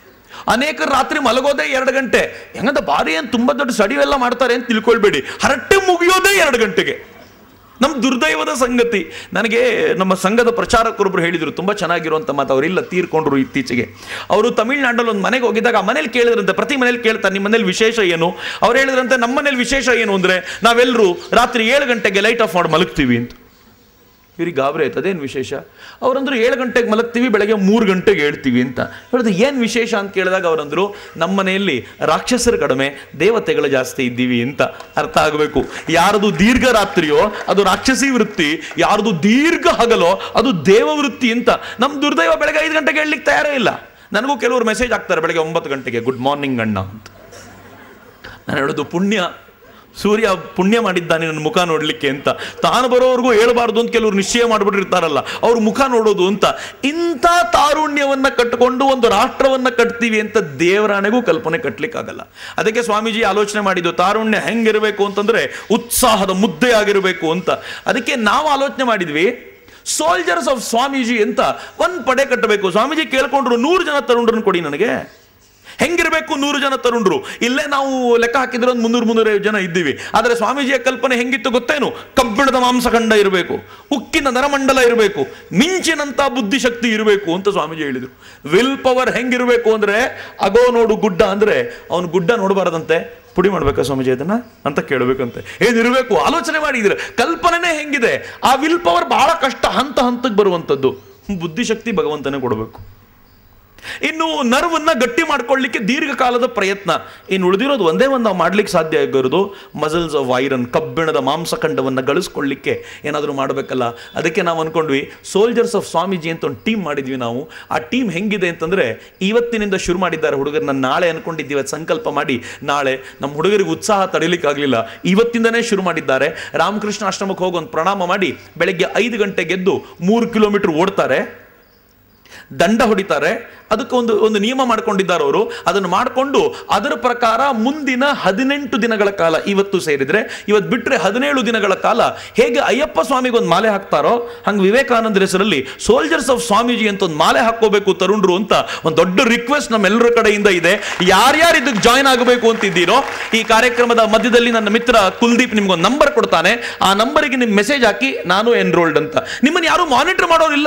ಅನೇಕರು ರಾತ್ರಿ ಮಲಗೋದೇ ಎರಡು ಗಂಟೆ ಹೆಂಗಂತ ಭಾರಿ ಏನು ತುಂಬ ದೊಡ್ಡ ಸಡಿವೆಲ್ಲ ಮಾಡ್ತಾರೆ ಅಂತ ತಿಳ್ಕೊಳ್ಬೇಡಿ ಹರಟೆ ಮುಗಿಯೋದೇ ಎರಡು ಗಂಟೆಗೆ ನಮ್ಮ ದುರ್ದೈವದ ಸಂಗತಿ ನನಗೆ ನಮ್ಮ ಸಂಘದ ಪ್ರಚಾರಕರೊಬ್ರು ಹೇಳಿದರು ತುಂಬ ಚೆನ್ನಾಗಿರುವಂಥ ಮಾತು ಅವರಿಲ್ಲ ತೀರ್ಕೊಂಡ್ರು ಇತ್ತೀಚೆಗೆ ಅವರು ತಮಿಳ್ನಾಡಲ್ಲಿ ಒಂದು ಮನೆಗೆ ಹೋಗಿದ್ದಾಗ ಆ ಮನೇಲಿ ಕೇಳಿದ್ರಂತೆ ಪ್ರತಿ ಮನೇಲಿ ಕೇಳ್ತಾರೆ ನಿಮ್ಮ ಮನೇಲಿ ವಿಶೇಷ ಏನು ಅವ್ರು ಹೇಳಿದ್ರಂತೆ ನಮ್ಮ ಮನೇಲಿ ವಿಶೇಷ ಏನು ಅಂದರೆ ನಾವೆಲ್ಲರೂ ರಾತ್ರಿ ಏಳು ಗಂಟೆಗೆ ಲೈಟ್ ಆಫ್ ಮಾಡಿ ಮಲಗ್ತೀವಿ ಅಂತ ಇವ್ರಿಗೆ ಗಾಬರಿ ಆಯ್ತು ಅದೇನು ವಿಶೇಷ ಅವರಂದ್ರು ಏಳು ಗಂಟೆಗೆ ಮಲಗ್ತೀವಿ ಬೆಳಗ್ಗೆ ಮೂರು ಗಂಟೆಗೆ ಹೇಳ್ತೀವಿ ಅಂತ ಹೇಳಿದ್ರೆ ಏನು ವಿಶೇಷ ಅಂತ ಕೇಳಿದಾಗ ಅವರಂದ್ರು ನಮ್ಮ ಮನೆಯಲ್ಲಿ ರಾಕ್ಷಸರು ಕಡಿಮೆ ದೇವತೆಗಳು ಜಾಸ್ತಿ ಇದ್ದೀವಿ ಅಂತ ಅರ್ಥ ಆಗಬೇಕು ಯಾರದು ದೀರ್ಘ ರಾತ್ರಿಯೋ ಅದು ರಾಕ್ಷಸಿ ವೃತ್ತಿ ಯಾರದು ದೀರ್ಘ ಹಗಲೋ ಅದು ದೇವ ವೃತ್ತಿ ಅಂತ ನಮ್ಮ ದುರ್ದೈವ ಬೆಳಗ್ಗೆ ಐದು ಗಂಟೆಗೆ ಹೇಳಲಿಕ್ಕೆ ತಯಾರೇ ಇಲ್ಲ ನನಗೂ ಕೆಲವರು ಮೆಸೇಜ್ ಹಾಕ್ತಾರೆ ಬೆಳಗ್ಗೆ ಒಂಬತ್ತು ಗಂಟೆಗೆ ಗುಡ್ ಮಾರ್ನಿಂಗ್ ಅಣ್ಣ ಅಂತ ನಾನು ಹೇಳೋದು ಪುಣ್ಯ ಸೂರ್ಯ ಪುಣ್ಯ ಮಾಡಿದ್ದಾನೆ ನನ್ನ ಮುಖ ನೋಡಲಿಕ್ಕೆ ಅಂತ ತಾನು ಬರೋವರೆಗೂ ಹೇಳಬಾರ್ದು ಅಂತ ಕೆಲವರು ನಿಶ್ಚಯ ಮಾಡಿಬಿಟ್ಟಿರ್ತಾರಲ್ಲ ಅವ್ರ ಮುಖ ನೋಡೋದು ಅಂತ ಇಂಥ ತಾರುಣ್ಯವನ್ನ ಕಟ್ಟಿಕೊಂಡು ಒಂದು ರಾಷ್ಟ್ರವನ್ನ ಕಟ್ತೀವಿ ಅಂತ ದೇವರಾಣೆಗೂ ಕಲ್ಪನೆ ಕಟ್ಲಿಕ್ಕಾಗಲ್ಲ ಅದಕ್ಕೆ ಸ್ವಾಮೀಜಿ ಆಲೋಚನೆ ಮಾಡಿದ್ದು ತಾರುಣ್ಯ ಹೆಂಗಿರಬೇಕು ಅಂತಂದ್ರೆ ಉತ್ಸಾಹದ ಮುದ್ದೆ ಆಗಿರಬೇಕು ಅಂತ ಅದಕ್ಕೆ ನಾವು ಆಲೋಚನೆ ಮಾಡಿದ್ವಿ ಸೋಲ್ಜರ್ಸ್ ಆಫ್ ಸ್ವಾಮೀಜಿ ಅಂತ ಒಂದು ಪಡೆ ಕಟ್ಟಬೇಕು ಸ್ವಾಮೀಜಿ ಕೇಳ್ಕೊಂಡ್ರು ನೂರು ಜನ ತರುಣರನ್ನು ಕೊಡಿ ನನಗೆ ಹೆಂಗಿರಬೇಕು ನೂರು ಜನ ತರುಣರು ಇಲ್ಲೇ ನಾವು ಲೆಕ್ಕ ಹಾಕಿದ್ರೆ ಒಂದು ಮುನ್ನೂರು ಮುನ್ನೂರೈವತ್ತು ಜನ ಇದ್ದೀವಿ ಆದರೆ ಸ್ವಾಮೀಜಿಯ ಕಲ್ಪನೆ ಹೆಂಗಿತ್ತು ಗೊತ್ತೇನು ಕಬ್ಬಿಣದ ಮಾಂಸಖಂಡ ಇರಬೇಕು ಉಕ್ಕಿನ ನರಮಂಡಲ ಇರಬೇಕು ಮಿಂಚಿನಂತ ಬುದ್ಧಿಶಕ್ತಿ ಇರಬೇಕು ಅಂತ ಸ್ವಾಮೀಜಿ ಹೇಳಿದರು ವಿಲ್ ಪವರ್ ಹೆಂಗಿರಬೇಕು ಅಂದ್ರೆ ಅಗೋ ನೋಡು ಗುಡ್ಡ ಅಂದ್ರೆ ಅವನು ಗುಡ್ಡ ನೋಡಬಾರದಂತೆ ಪುಡಿ ಮಾಡ್ಬೇಕಾ ಸ್ವಾಮೀಜಿ ಅದನ್ನ ಅಂತ ಕೇಳಬೇಕಂತೆ ಏನಿರಬೇಕು ಆಲೋಚನೆ ಮಾಡಿದ್ರೆ ಕಲ್ಪನೆನೇ ಹೆಂಗಿದೆ ಆ ವಿಲ್ ಪವರ್ ಬಹಳ ಕಷ್ಟ ಹಂತ ಹಂತಕ್ಕೆ ಬರುವಂಥದ್ದು ಬುದ್ಧಿಶಕ್ತಿ ಭಗವಂತನೇ ಕೊಡಬೇಕು ಇನ್ನು ನರ್ವನ್ನ ಗಟ್ಟಿ ಮಾಡ್ಕೊಳ್ಳಿಕ್ಕೆ ದೀರ್ಘಕಾಲದ ಪ್ರಯತ್ನ ಇನ್ನು ಉಳಿದಿರೋದು ಒಂದೇ ಒಂದು ನಾವು ಮಾಡ್ಲಿಕ್ಕೆ ಸಾಧ್ಯ ಆಗಿರೋದು ಮಸಲ್ಸ್ ಆಫ್ ಐರನ್ ಕಬ್ಬಿಣದ ಮಾಂಸಖಂಡವನ್ನು ಗಳಿಸ್ಕೊಳ್ಳಿಕ್ಕೆ ಏನಾದರೂ ಮಾಡಬೇಕಲ್ಲ ಅದಕ್ಕೆ ನಾವು ಅನ್ಕೊಂಡ್ವಿ ಸೋಲ್ಜರ್ಸ್ ಆಫ್ ಸ್ವಾಮೀಜಿ ಅಂತ ಒಂದು ಟೀಮ್ ಮಾಡಿದ್ವಿ ನಾವು ಆ ಟೀಮ್ ಹೆಂಗಿದೆ ಅಂತಂದ್ರೆ ಇವತ್ತಿನಿಂದ ಶುರು ಮಾಡಿದ್ದಾರೆ ಹುಡುಗರು ನಾನು ನಾಳೆ ಅನ್ಕೊಂಡಿದ್ದೀವಿ ಅದು ಸಂಕಲ್ಪ ಮಾಡಿ ನಾಳೆ ನಮ್ಮ ಹುಡುಗರಿಗೆ ಉತ್ಸಾಹ ತಡಿಲಿಕ್ಕಾಗಲಿಲ್ಲ ಇವತ್ತಿಂದನೇ ಶುರು ಮಾಡಿದ್ದಾರೆ ರಾಮಕೃಷ್ಣ ಆಶ್ರಮಕ್ಕೆ ಹೋಗಿ ಒಂದು ಪ್ರಣಾಮ ಮಾಡಿ ಬೆಳಗ್ಗೆ ಐದು ಗಂಟೆಗೆ ಎದ್ದು ಮೂರು ಕಿಲೋಮೀಟರ್ ಓಡ್ತಾರೆ ದಂಡ ಹೊಡಿತಾರೆ ಅದಕ್ಕೆ ಒಂದು ಒಂದು ನಿಯಮ ಮಾಡ್ಕೊಂಡಿದ್ದಾರೆ ಅವರು ಅದನ್ನು ಮಾಡಿಕೊಂಡು ಅದರ ಪ್ರಕಾರ ಮುಂದಿನ ಹದಿನೆಂಟು ದಿನಗಳ ಕಾಲ ಇವತ್ತು ಸೇರಿದ್ರೆ ಇವತ್ತು ಬಿಟ್ಟರೆ ಹದಿನೇಳು ದಿನಗಳ ಕಾಲ ಹೇಗೆ ಅಯ್ಯಪ್ಪ ಸ್ವಾಮಿಗೆ ಒಂದು ಮಾಲೆ ಹಾಕ್ತಾರೋ ಹಂಗೆ ವಿವೇಕಾನಂದರ ಹೆಸರಲ್ಲಿ ಸೋಲ್ಜರ್ಸ್ ಆಫ್ ಸ್ವಾಮೀಜಿ ಅಂತ ಒಂದು ಮಾಲೆ ಹಾಕೋಬೇಕು ತರುಣರು ಅಂತ ಒಂದು ದೊಡ್ಡ ರಿಕ್ವೆಸ್ಟ್ ನಮ್ಮೆಲ್ಲರ ಕಡೆಯಿಂದ ಇದೆ ಯಾರ್ಯಾರು ಇದಕ್ಕೆ ಜಾಯ್ನ್ ಆಗಬೇಕು ಅಂತಿದ್ದೀರೋ ಈ ಕಾರ್ಯಕ್ರಮದ ಮಧ್ಯದಲ್ಲಿ ನನ್ನ ಮಿತ್ರ ಕುಲ್ದೀಪ್ ನಿಮ್ಗೊಂದು ನಂಬರ್ ಕೊಡ್ತಾನೆ ಆ ನಂಬರಿಗೆ ನಿಮ್ಮ ಮೆಸೇಜ್ ಹಾಕಿ ನಾನು ಎನ್ರೋಲ್ಡ್ ಅಂತ ನಿಮ್ಮನ್ನು ಯಾರು ಮಾನಿಟರ್ ಮಾಡೋರಿಲ್ಲ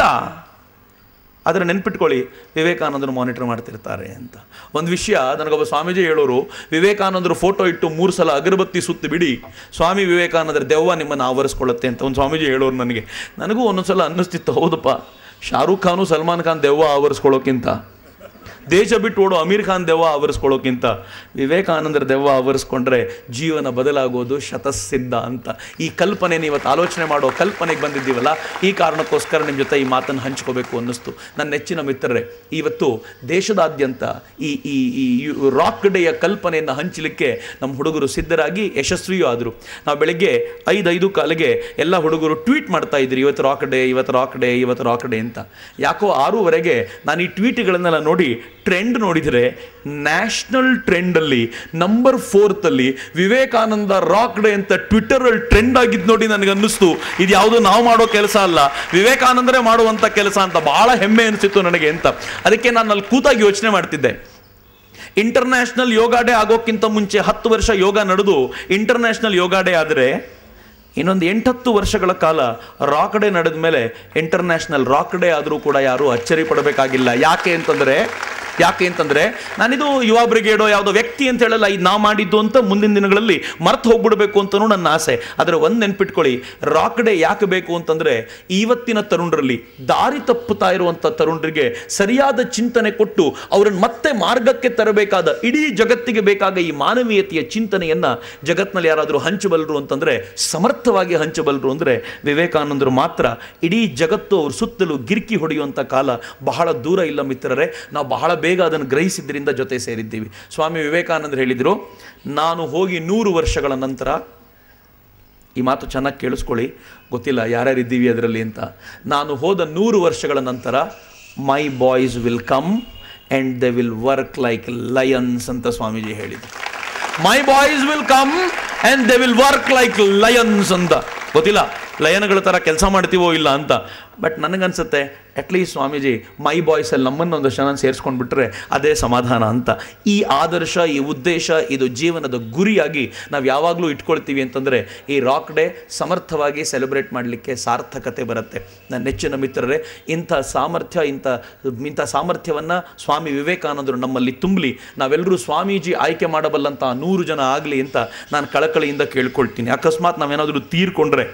ಆದರೆ ನೆನ್ಪಿಟ್ಕೊಳ್ಳಿ ವಿವೇಕಾನಂದರು ಮಾನಿಟರ್ ಮಾಡ್ತಿರ್ತಾರೆ ಅಂತ ಒಂದು ವಿಷಯ ನನಗೊಬ್ಬ ಸ್ವಾಮೀಜಿ ಹೇಳೋರು ವಿವೇಕಾನಂದರು ಫೋಟೋ ಇಟ್ಟು ಮೂರು ಸಲ ಅಗರಬತ್ತಿ ಸುತ್ತಿ ಬಿಡಿ ಸ್ವಾಮಿ ವಿವೇಕಾನಂದರ ದೆವ್ವ ನಿಮ್ಮನ್ನು ಆವರಿಸ್ಕೊಳ್ಳುತ್ತೆ ಅಂತ ಒಂದು ಸ್ವಾಮೀಜಿ ಹೇಳೋರು ನನಗೆ ನನಗೂ ಒಂದೊಂದ್ಸಲ ಅನ್ನಿಸ್ತಿತ್ತು ಹೌದಪ್ಪ ಶಾರುಖ್ ಖಾನು ಸಲ್ಮಾನ್ ಖಾನ್ ದೆವ್ವ ಆವರಿಸ್ಕೊಳ್ಳೋಕ್ಕಿಂತ ದೇಶ ಬಿಟ್ಟು ಓಡೋ ಅಮೀರ್ ಖಾನ್ ದೆವ್ವ ಆವರಿಸ್ಕೊಳ್ಳೋಕ್ಕಿಂತ ವಿವೇಕಾನಂದರ ದೆವ್ವ ಆವರಿಸ್ಕೊಂಡ್ರೆ ಜೀವನ ಬದಲಾಗೋದು ಶತಸಿದ್ಧ ಅಂತ ಈ ಕಲ್ಪನೆ ಇವತ್ತು ಆಲೋಚನೆ ಮಾಡೋ ಕಲ್ಪನೆಗೆ ಬಂದಿದ್ದೀವಲ್ಲ ಈ ಕಾರಣಕ್ಕೋಸ್ಕರ ನಿಮ್ಮ ಜೊತೆ ಈ ಮಾತನ್ನು ಹಂಚ್ಕೋಬೇಕು ಅನ್ನಿಸ್ತು ನನ್ನ ನೆಚ್ಚಿನ ಮಿತ್ರರೇ ಇವತ್ತು ದೇಶದಾದ್ಯಂತ ಈ ಈ ಈ ರಾಕ್ ಡೇಯ ಕಲ್ಪನೆಯನ್ನು ಹಂಚಲಿಕ್ಕೆ ನಮ್ಮ ಹುಡುಗರು ಸಿದ್ಧರಾಗಿ ಯಶಸ್ವಿಯೂ ಆದರು ನಾವು ಬೆಳಗ್ಗೆ ಐದು ಐದು ಕಾಲಿಗೆ ಎಲ್ಲ ಹುಡುಗರು ಟ್ವೀಟ್ ಮಾಡ್ತಾ ಇದ್ರಿ ಇವತ್ತು ರಾಕ್ ಡೇ ಇವತ್ತು ರಾಕ್ ಡೇ ಇವತ್ತು ರಾಕ್ ಡೇ ಅಂತ ಯಾಕೋ ಆರೂವರೆಗೆ ನಾನು ಈ ಟ್ವೀಟ್ಗಳನ್ನೆಲ್ಲ ನೋಡಿ ಟ್ರೆಂಡ್ ನೋಡಿದರೆ ನ್ಯಾಷನಲ್ ಟ್ರೆಂಡಲ್ಲಿ ನಂಬರ್ ಫೋರ್ತಲ್ಲಿ ವಿವೇಕಾನಂದ ರಾಕ್ ಡೇ ಅಂತ ಟ್ವಿಟ್ಟರಲ್ಲಿ ಟ್ರೆಂಡ್ ಆಗಿದ್ದು ನೋಡಿ ನನಗೆ ಅನ್ನಿಸ್ತು ಇದು ಯಾವುದೋ ನಾವು ಮಾಡೋ ಕೆಲಸ ಅಲ್ಲ ವಿವೇಕಾನಂದರೇ ಮಾಡುವಂಥ ಕೆಲಸ ಅಂತ ಬಹಳ ಹೆಮ್ಮೆ ಅನಿಸಿತ್ತು ನನಗೆ ಅಂತ ಅದಕ್ಕೆ ನಾನು ಅಲ್ಲಿ ಕೂತಾಗಿ ಯೋಚನೆ ಮಾಡ್ತಿದ್ದೆ ಇಂಟರ್ನ್ಯಾಷನಲ್ ಯೋಗ ಡೇ ಆಗೋಕ್ಕಿಂತ ಮುಂಚೆ ಹತ್ತು ವರ್ಷ ಯೋಗ ನಡೆದು ಇಂಟರ್ನ್ಯಾಷನಲ್ ಯೋಗ ಡೇ ಆದರೆ ಇನ್ನೊಂದು ಎಂಟತ್ತು ವರ್ಷಗಳ ಕಾಲ ರಾಕ್ ಡೇ ನಡೆದ ಮೇಲೆ ಇಂಟರ್ನ್ಯಾಷನಲ್ ರಾಕ್ ಡೇ ಆದರೂ ಕೂಡ ಯಾರೂ ಅಚ್ಚರಿ ಪಡಬೇಕಾಗಿಲ್ಲ ಯಾಕೆ ಅಂತಂದರೆ ಯಾಕೆ ಅಂತಂದರೆ ನಾನಿದು ಯುವ ಬ್ರಿಗೇಡೋ ಯಾವುದೋ ವ್ಯಕ್ತಿ ಅಂತ ಹೇಳಲ್ಲ ಇದು ನಾವು ಮಾಡಿದ್ದು ಅಂತ ಮುಂದಿನ ದಿನಗಳಲ್ಲಿ ಮರ್ತು ಹೋಗ್ಬಿಡ್ಬೇಕು ಅಂತಲೂ ನನ್ನ ಆಸೆ ಆದರೆ ಒಂದು ನೆನ್ಪಿಟ್ಕೊಳ್ಳಿ ರಾಕ್ ಡೇ ಯಾಕೆ ಬೇಕು ಅಂತಂದರೆ ಇವತ್ತಿನ ತರುಣರಲ್ಲಿ ದಾರಿ ತಪ್ಪುತ್ತಾ ಇರುವಂಥ ತರುಣರಿಗೆ ಸರಿಯಾದ ಚಿಂತನೆ ಕೊಟ್ಟು ಅವರನ್ನು ಮತ್ತೆ ಮಾರ್ಗಕ್ಕೆ ತರಬೇಕಾದ ಇಡೀ ಜಗತ್ತಿಗೆ ಬೇಕಾದ ಈ ಮಾನವೀಯತೆಯ ಚಿಂತನೆಯನ್ನ ಜಗತ್ನಲ್ಲಿ ಯಾರಾದರೂ ಹಂಚಬಲ್ಲರು ಅಂತಂದ್ರೆ ಸಮರ್ಥವಾಗಿ ಹಂಚಬಲ್ಲರು ಅಂದರೆ ವಿವೇಕಾನಂದರು ಮಾತ್ರ ಇಡೀ ಜಗತ್ತು ಅವ್ರ ಸುತ್ತಲೂ ಗಿರ್ಕಿ ಹೊಡೆಯುವಂಥ ಕಾಲ ಬಹಳ ದೂರ ಇಲ್ಲ ಮಿತ್ರರೇ ನಾವು ಬಹಳ ಬೇಗ ಅದನ್ನು ಗ್ರಹಿಸಿದ್ರಿಂದ ಜೊತೆ ಸೇರಿದ್ದೀವಿ ಸ್ವಾಮಿ ವಿವೇಕಾನಂದರು ಹೇಳಿದರು ನಾನು ಹೋಗಿ ನೂರು ವರ್ಷಗಳ ನಂತರ ಈ ಮಾತು ಚೆನ್ನಾಗಿ ಕೇಳಿಸ್ಕೊಳ್ಳಿ ಗೊತ್ತಿಲ್ಲ ಯಾರ್ಯಾರು ಇದ್ದೀವಿ ಅದರಲ್ಲಿ ಅಂತ ನಾನು ಹೋದ ನೂರು ವರ್ಷಗಳ ನಂತರ my boys will come and they will work like lions ಅಂತ ಸ್ವಾಮೀಜಿ ಹೇಳಿದ್ರು my boys will come and they will work like lions ಅಂತ ಗೊತ್ತಿಲ್ಲ ಲಯನ್ಗಳ ಥರ ಕೆಲಸ ಮಾಡ್ತೀವೋ ಇಲ್ಲ ಅಂತ ಬಟ್ ನನಗನ್ಸುತ್ತೆ ಅಟ್ಲೀಸ್ಟ್ ಸ್ವಾಮೀಜಿ ಮೈ ಬಾಯ್ಸಲ್ಲಿ ನಮ್ಮನ್ನು ಒಂದಷ್ಟು ಜನ ಸೇರಿಸ್ಕೊಂಡು ಬಿಟ್ರೆ ಅದೇ ಸಮಾಧಾನ ಅಂತ ಈ ಆದರ್ಶ ಈ ಉದ್ದೇಶ ಇದು ಜೀವನದ ಗುರಿಯಾಗಿ ನಾವು ಯಾವಾಗಲೂ ಇಟ್ಕೊಳ್ತೀವಿ ಅಂತಂದರೆ ಈ ರಾಕ್ ಡೇ ಸಮರ್ಥವಾಗಿ ಸೆಲೆಬ್ರೇಟ್ ಮಾಡಲಿಕ್ಕೆ ಸಾರ್ಥಕತೆ ಬರುತ್ತೆ ನನ್ನ ನೆಚ್ಚಿನ ಮಿತ್ರರೇ ಇಂಥ ಸಾಮರ್ಥ್ಯ ಇಂಥ ಇಂಥ ಸಾಮರ್ಥ್ಯವನ್ನು ಸ್ವಾಮಿ ವಿವೇಕಾನಂದರು ನಮ್ಮಲ್ಲಿ ತುಂಬಲಿ ನಾವೆಲ್ಲರೂ ಸ್ವಾಮೀಜಿ ಆಯ್ಕೆ ಮಾಡಬಲ್ಲಂಥ ನೂರು ಜನ ಆಗಲಿ ಅಂತ ನಾನು ಕಳಕಳಿಯಿಂದ ಕೇಳ್ಕೊಳ್ತೀನಿ ಅಕಸ್ಮಾತ್ ನಾವೇನಾದರೂ ತೀರ್ಕೊಂಡ್ರೆ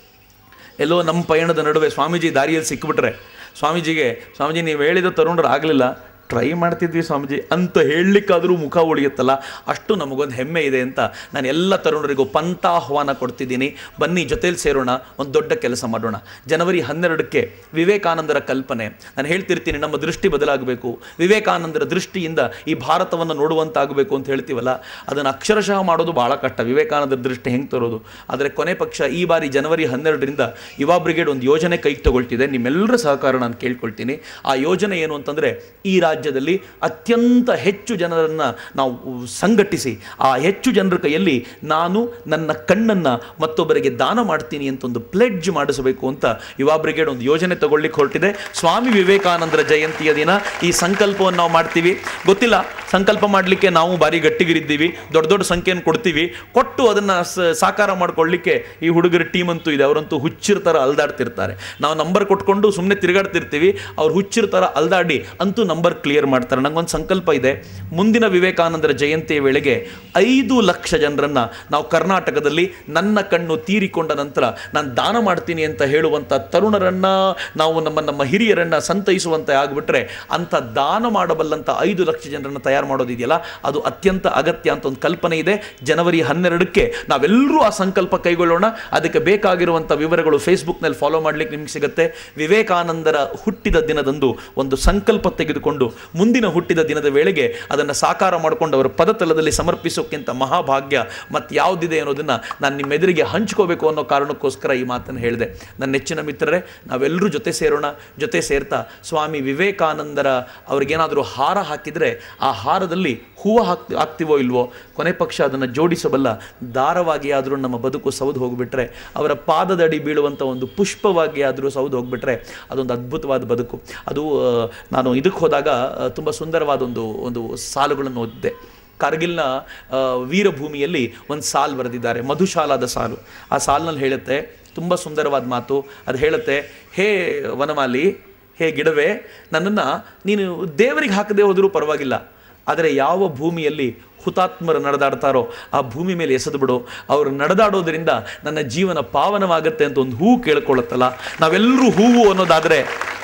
ಎಲ್ಲೋ ನಮ್ಮ ಪಯಣದ ನಡುವೆ ಸ್ವಾಮೀಜಿ ದಾರಿಯಲ್ಲಿ ಸಿಕ್ಕಿಬಿಟ್ರೆ ಸ್ವಾಮೀಜಿಗೆ ಸ್ವಾಮೀಜಿ ನೀವು ಹೇಳಿದ ತರುಣರು ಆಗಲಿಲ್ಲ ಟ್ರೈ ಮಾಡ್ತಿದ್ವಿ ಸ್ವಾಮೀಜಿ ಅಂತ ಹೇಳಲಿಕ್ಕಾದರೂ ಮುಖ ಉಳಿಯುತ್ತಲ್ಲ ಅಷ್ಟು ನಮಗೊಂದು ಹೆಮ್ಮೆ ಇದೆ ಅಂತ ನಾನು ಎಲ್ಲ ತರುಣರಿಗೂ ಪಂಥಾಹ್ವಾನ ಕೊಡ್ತಿದ್ದೀನಿ ಬನ್ನಿ ಜೊತೇಲಿ ಸೇರೋಣ ಒಂದು ದೊಡ್ಡ ಕೆಲಸ ಮಾಡೋಣ ಜನವರಿ ಹನ್ನೆರಡಕ್ಕೆ ವಿವೇಕಾನಂದರ ಕಲ್ಪನೆ ನಾನು ಹೇಳ್ತಿರ್ತೀನಿ ನಮ್ಮ ದೃಷ್ಟಿ ಬದಲಾಗಬೇಕು ವಿವೇಕಾನಂದರ ದೃಷ್ಟಿಯಿಂದ ಈ ಭಾರತವನ್ನು ನೋಡುವಂತಾಗಬೇಕು ಅಂತ ಹೇಳ್ತೀವಲ್ಲ ಅದನ್ನು ಅಕ್ಷರಶಃ ಮಾಡೋದು ಭಾಳ ಕಷ್ಟ ವಿವೇಕಾನಂದರ ದೃಷ್ಟಿ ಹೆಂಗೆ ತರೋದು ಆದರೆ ಕೊನೆ ಪಕ್ಷ ಈ ಬಾರಿ ಜನವರಿ ಹನ್ನೆರಡರಿಂದ ಯುವ ಬ್ರಿಗೇಡ್ ಒಂದು ಯೋಜನೆ ಕೈಗೆ ತಗೊಳ್ತಿದೆ ನಿಮ್ಮೆಲ್ಲರ ಸಹಕಾರ ನಾನು ಕೇಳ್ಕೊಳ್ತೀನಿ ಆ ಯೋಜನೆ ಏನು ಅಂತಂದರೆ ಈ ರಾಜ್ಯದಲ್ಲಿ ಅತ್ಯಂತ ಹೆಚ್ಚು ಜನರನ್ನು ನಾವು ಸಂಘಟಿಸಿ ಆ ಹೆಚ್ಚು ಜನರ ಕೈಯಲ್ಲಿ ನಾನು ನನ್ನ ಕಣ್ಣನ್ನು ಮತ್ತೊಬ್ಬರಿಗೆ ದಾನ ಮಾಡ್ತೀನಿ ಅಂತ ಒಂದು ಪ್ಲೆಡ್ಜ್ ಮಾಡಿಸಬೇಕು ಅಂತ ಯುವ ಬ್ರಿಗೇಡ್ ಒಂದು ಯೋಜನೆ ತಗೊಳ್ಳಿಕ್ಕೆ ಹೊರಟಿದೆ ಸ್ವಾಮಿ ವಿವೇಕಾನಂದರ ಜಯಂತಿಯ ದಿನ ಈ ಸಂಕಲ್ಪವನ್ನು ನಾವು ಮಾಡ್ತೀವಿ ಗೊತ್ತಿಲ್ಲ ಸಂಕಲ್ಪ ಮಾಡಲಿಕ್ಕೆ ನಾವು ಬಾರಿ ಗಟ್ಟಿಗಿರಿದ್ದೀವಿ ದೊಡ್ಡ ದೊಡ್ಡ ಸಂಖ್ಯೆಯನ್ನು ಕೊಡ್ತೀವಿ ಕೊಟ್ಟು ಅದನ್ನು ಸಾಕಾರ ಮಾಡ್ಕೊಳ್ಳಿಕ್ಕೆ ಈ ಹುಡುಗರ ಟೀಮ್ ಅಂತೂ ಇದೆ ಅವರಂತೂ ಹುಚ್ಚಿರ ಥರ ಅಲ್ದಾಡ್ತಿರ್ತಾರೆ ನಾವು ನಂಬರ್ ಕೊಟ್ಕೊಂಡು ಸುಮ್ಮನೆ ತಿರುಗಾಡ್ತಿರ್ತೀವಿ ಅವ್ರು ಹುಚ್ಚಿರ ಥರ ಅಲ್ದಾಡಿ ಅಂತೂ ನಂಬರ್ ಕ್ಲಿಯರ್ ಮಾಡ್ತಾರೆ ನಂಗೊಂದು ಸಂಕಲ್ಪ ಇದೆ ಮುಂದಿನ ವಿವೇಕಾನಂದರ ಜಯಂತಿಯ ವೇಳೆಗೆ ಐದು ಲಕ್ಷ ಜನರನ್ನು ನಾವು ಕರ್ನಾಟಕದಲ್ಲಿ ನನ್ನ ಕಣ್ಣು ತೀರಿಕೊಂಡ ನಂತರ ನಾನು ದಾನ ಮಾಡ್ತೀನಿ ಅಂತ ಹೇಳುವಂಥ ತರುಣರನ್ನು ನಾವು ನಮ್ಮ ನಮ್ಮ ಹಿರಿಯರನ್ನು ಸಂತೈಸುವಂತೆ ಆಗಿಬಿಟ್ರೆ ಅಂಥ ದಾನ ಮಾಡಬಲ್ಲಂಥ ಐದು ಲಕ್ಷ ಜನರನ್ನು ತಯಾರು ಮಾಡೋದಿದೆಯಲ್ಲ ಅದು ಅತ್ಯಂತ ಅಗತ್ಯ ಅಂತ ಒಂದು ಕಲ್ಪನೆ ಇದೆ ಜನವರಿ ಹನ್ನೆರಡಕ್ಕೆ ನಾವೆಲ್ಲರೂ ಆ ಸಂಕಲ್ಪ ಕೈಗೊಳ್ಳೋಣ ಅದಕ್ಕೆ ಬೇಕಾಗಿರುವಂಥ ವಿವರಗಳು ಫೇಸ್ಬುಕ್ನಲ್ಲಿ ಫಾಲೋ ಮಾಡ್ಲಿಕ್ಕೆ ನಿಮ್ಗೆ ಸಿಗುತ್ತೆ ವಿವೇಕಾನಂದರ ಹುಟ್ಟಿದ ದಿನದಂದು ಒಂದು ಸಂಕಲ್ಪ ತೆಗೆದುಕೊಂಡು ಮುಂದಿನ ಹುಟ್ಟಿದ ದಿನದ ವೇಳೆಗೆ ಅದನ್ನು ಸಾಕಾರ ಮಾಡಿಕೊಂಡು ಅವರ ಪದತಲದಲ್ಲಿ ಸಮರ್ಪಿಸೋಕ್ಕಿಂತ ಮಹಾಭಾಗ್ಯ ಮತ್ತು ಯಾವುದಿದೆ ಅನ್ನೋದನ್ನು ನಾನು ನಿಮ್ಮೆದುರಿಗೆ ಹಂಚ್ಕೋಬೇಕು ಅನ್ನೋ ಕಾರಣಕ್ಕೋಸ್ಕರ ಈ ಮಾತನ್ನು ಹೇಳಿದೆ ನನ್ನ ನೆಚ್ಚಿನ ಮಿತ್ರರೇ ನಾವೆಲ್ಲರೂ ಜೊತೆ ಸೇರೋಣ ಜೊತೆ ಸೇರ್ತಾ ಸ್ವಾಮಿ ವಿವೇಕಾನಂದರ ಅವ್ರಿಗೇನಾದರೂ ಹಾರ ಹಾಕಿದರೆ ಆ ಹಾರದಲ್ಲಿ ಹೂವು ಹಾಕ್ ಹಾಕ್ತೀವೋ ಇಲ್ವೋ ಕೊನೆ ಪಕ್ಷ ಅದನ್ನು ಜೋಡಿಸಬಲ್ಲ ದಾರವಾಗಿ ಆದರೂ ನಮ್ಮ ಬದುಕು ಸೌದು ಹೋಗಿಬಿಟ್ರೆ ಅವರ ಪಾದದಡಿ ಬೀಳುವಂಥ ಒಂದು ಪುಷ್ಪವಾಗಿ ಆದರೂ ಸೌದು ಹೋಗಿಬಿಟ್ರೆ ಅದೊಂದು ಅದ್ಭುತವಾದ ಬದುಕು ಅದು ಆ, ನಾನು ಇದಕ್ಕೆ ಹೋದಾಗ ತುಂಬ ಸುಂದರವಾದ ಒಂದು ಒಂದು ಸಾಲುಗಳನ್ನು ಓದಿದ್ದೆ ಕಾರ್ಗಿಲ್ನ ಆ, ವೀರಭೂಮಿಯಲ್ಲಿ ಒಂದು ಸಾಲು ಬರೆದಿದ್ದಾರೆ ಮಧುಶಾಲಾದ ಸಾಲು ಆ ಸಾಲಿನಲ್ಲಿ ಹೇಳುತ್ತೆ ತುಂಬ ಸುಂದರವಾದ ಮಾತು ಅದು ಹೇಳುತ್ತೆ ಹೇ ವನಮಾಲಿ ಹೇ ಗಿಡವೇ ನನ್ನನ್ನು ನೀನು ದೇವರಿಗೆ ಹಾಕದೆ ಹೋದರೂ ಪರವಾಗಿಲ್ಲ ಆದರೆ ಯಾವ ಭೂಮಿಯಲ್ಲಿ ಹುತಾತ್ಮರು ನಡೆದಾಡ್ತಾರೋ ಆ ಭೂಮಿ ಮೇಲೆ ಎಸೆದು ಬಿಡು ಅವರು ನಡೆದಾಡೋದ್ರಿಂದ ನನ್ನ ಜೀವನ ಪಾವನವಾಗುತ್ತೆ ಅಂತ ಒಂದು ಹೂವು ಕೇಳ್ಕೊಳ್ಳುತ್ತಲ್ಲ ನಾವೆಲ್ಲರೂ ಹೂವು ಅನ್ನೋದಾದರೆ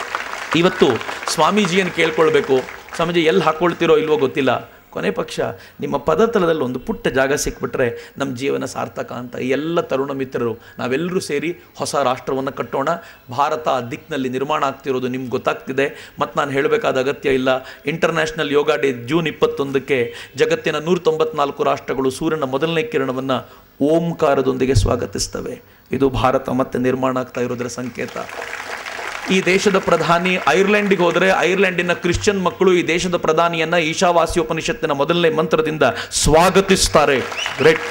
ಇವತ್ತು ಸ್ವಾಮೀಜಿಯನ್ನು ಕೇಳ್ಕೊಳ್ಬೇಕು ಸ್ವಾಮೀಜಿ ಎಲ್ಲಿ ಹಾಕ್ಕೊಳ್ತಿರೋ ಇಲ್ವೋ ಗೊತ್ತಿಲ್ಲ ಕೊನೆ ಪಕ್ಷ ನಿಮ್ಮ ಪದತಲದಲ್ಲಿ ಒಂದು ಪುಟ್ಟ ಜಾಗ ಸಿಕ್ಬಿಟ್ರೆ ನಮ್ಮ ಜೀವನ ಸಾರ್ಥಕ ಅಂತ ಈ ಎಲ್ಲ ತರುಣ ಮಿತ್ರರು ನಾವೆಲ್ಲರೂ ಸೇರಿ ಹೊಸ ರಾಷ್ಟ್ರವನ್ನು ಕಟ್ಟೋಣ ಭಾರತ ಆ ದಿಕ್ಕಿನಲ್ಲಿ ನಿರ್ಮಾಣ ಆಗ್ತಿರೋದು ನಿಮ್ಗೆ ಗೊತ್ತಾಗ್ತಿದೆ ಮತ್ತು ನಾನು ಹೇಳಬೇಕಾದ ಅಗತ್ಯ ಇಲ್ಲ ಇಂಟರ್ನ್ಯಾಷನಲ್ ಯೋಗ ಡೇ ಜೂನ್ ಇಪ್ಪತ್ತೊಂದಕ್ಕೆ ಜಗತ್ತಿನ ನೂರ ತೊಂಬತ್ನಾಲ್ಕು ರಾಷ್ಟ್ರಗಳು ಸೂರ್ಯನ ಮೊದಲನೇ ಕಿರಣವನ್ನು ಓಂಕಾರದೊಂದಿಗೆ ಸ್ವಾಗತಿಸ್ತವೆ ಇದು ಭಾರತ ಮತ್ತೆ ನಿರ್ಮಾಣ ಆಗ್ತಾ ಇರೋದರ ಸಂಕೇತ ಈ ದೇಶದ ಪ್ರಧಾನಿ ಐರ್ಲೆಂಡಿಗೆ ಹೋದರೆ ಐರ್ಲೆಂಡಿನ ಕ್ರಿಶ್ಚಿಯನ್ ಮಕ್ಕಳು ಈ ದೇಶದ ಪ್ರಧಾನಿಯನ್ನ ಈಶಾವಾಸ್ಯೋಪನಿಷತ್ತಿನ ಮೊದಲನೇ ಮಂತ್ರದಿಂದ ಸ್ವಾಗತಿಸ್ತಾರೆ ಗ್ರೇಟ್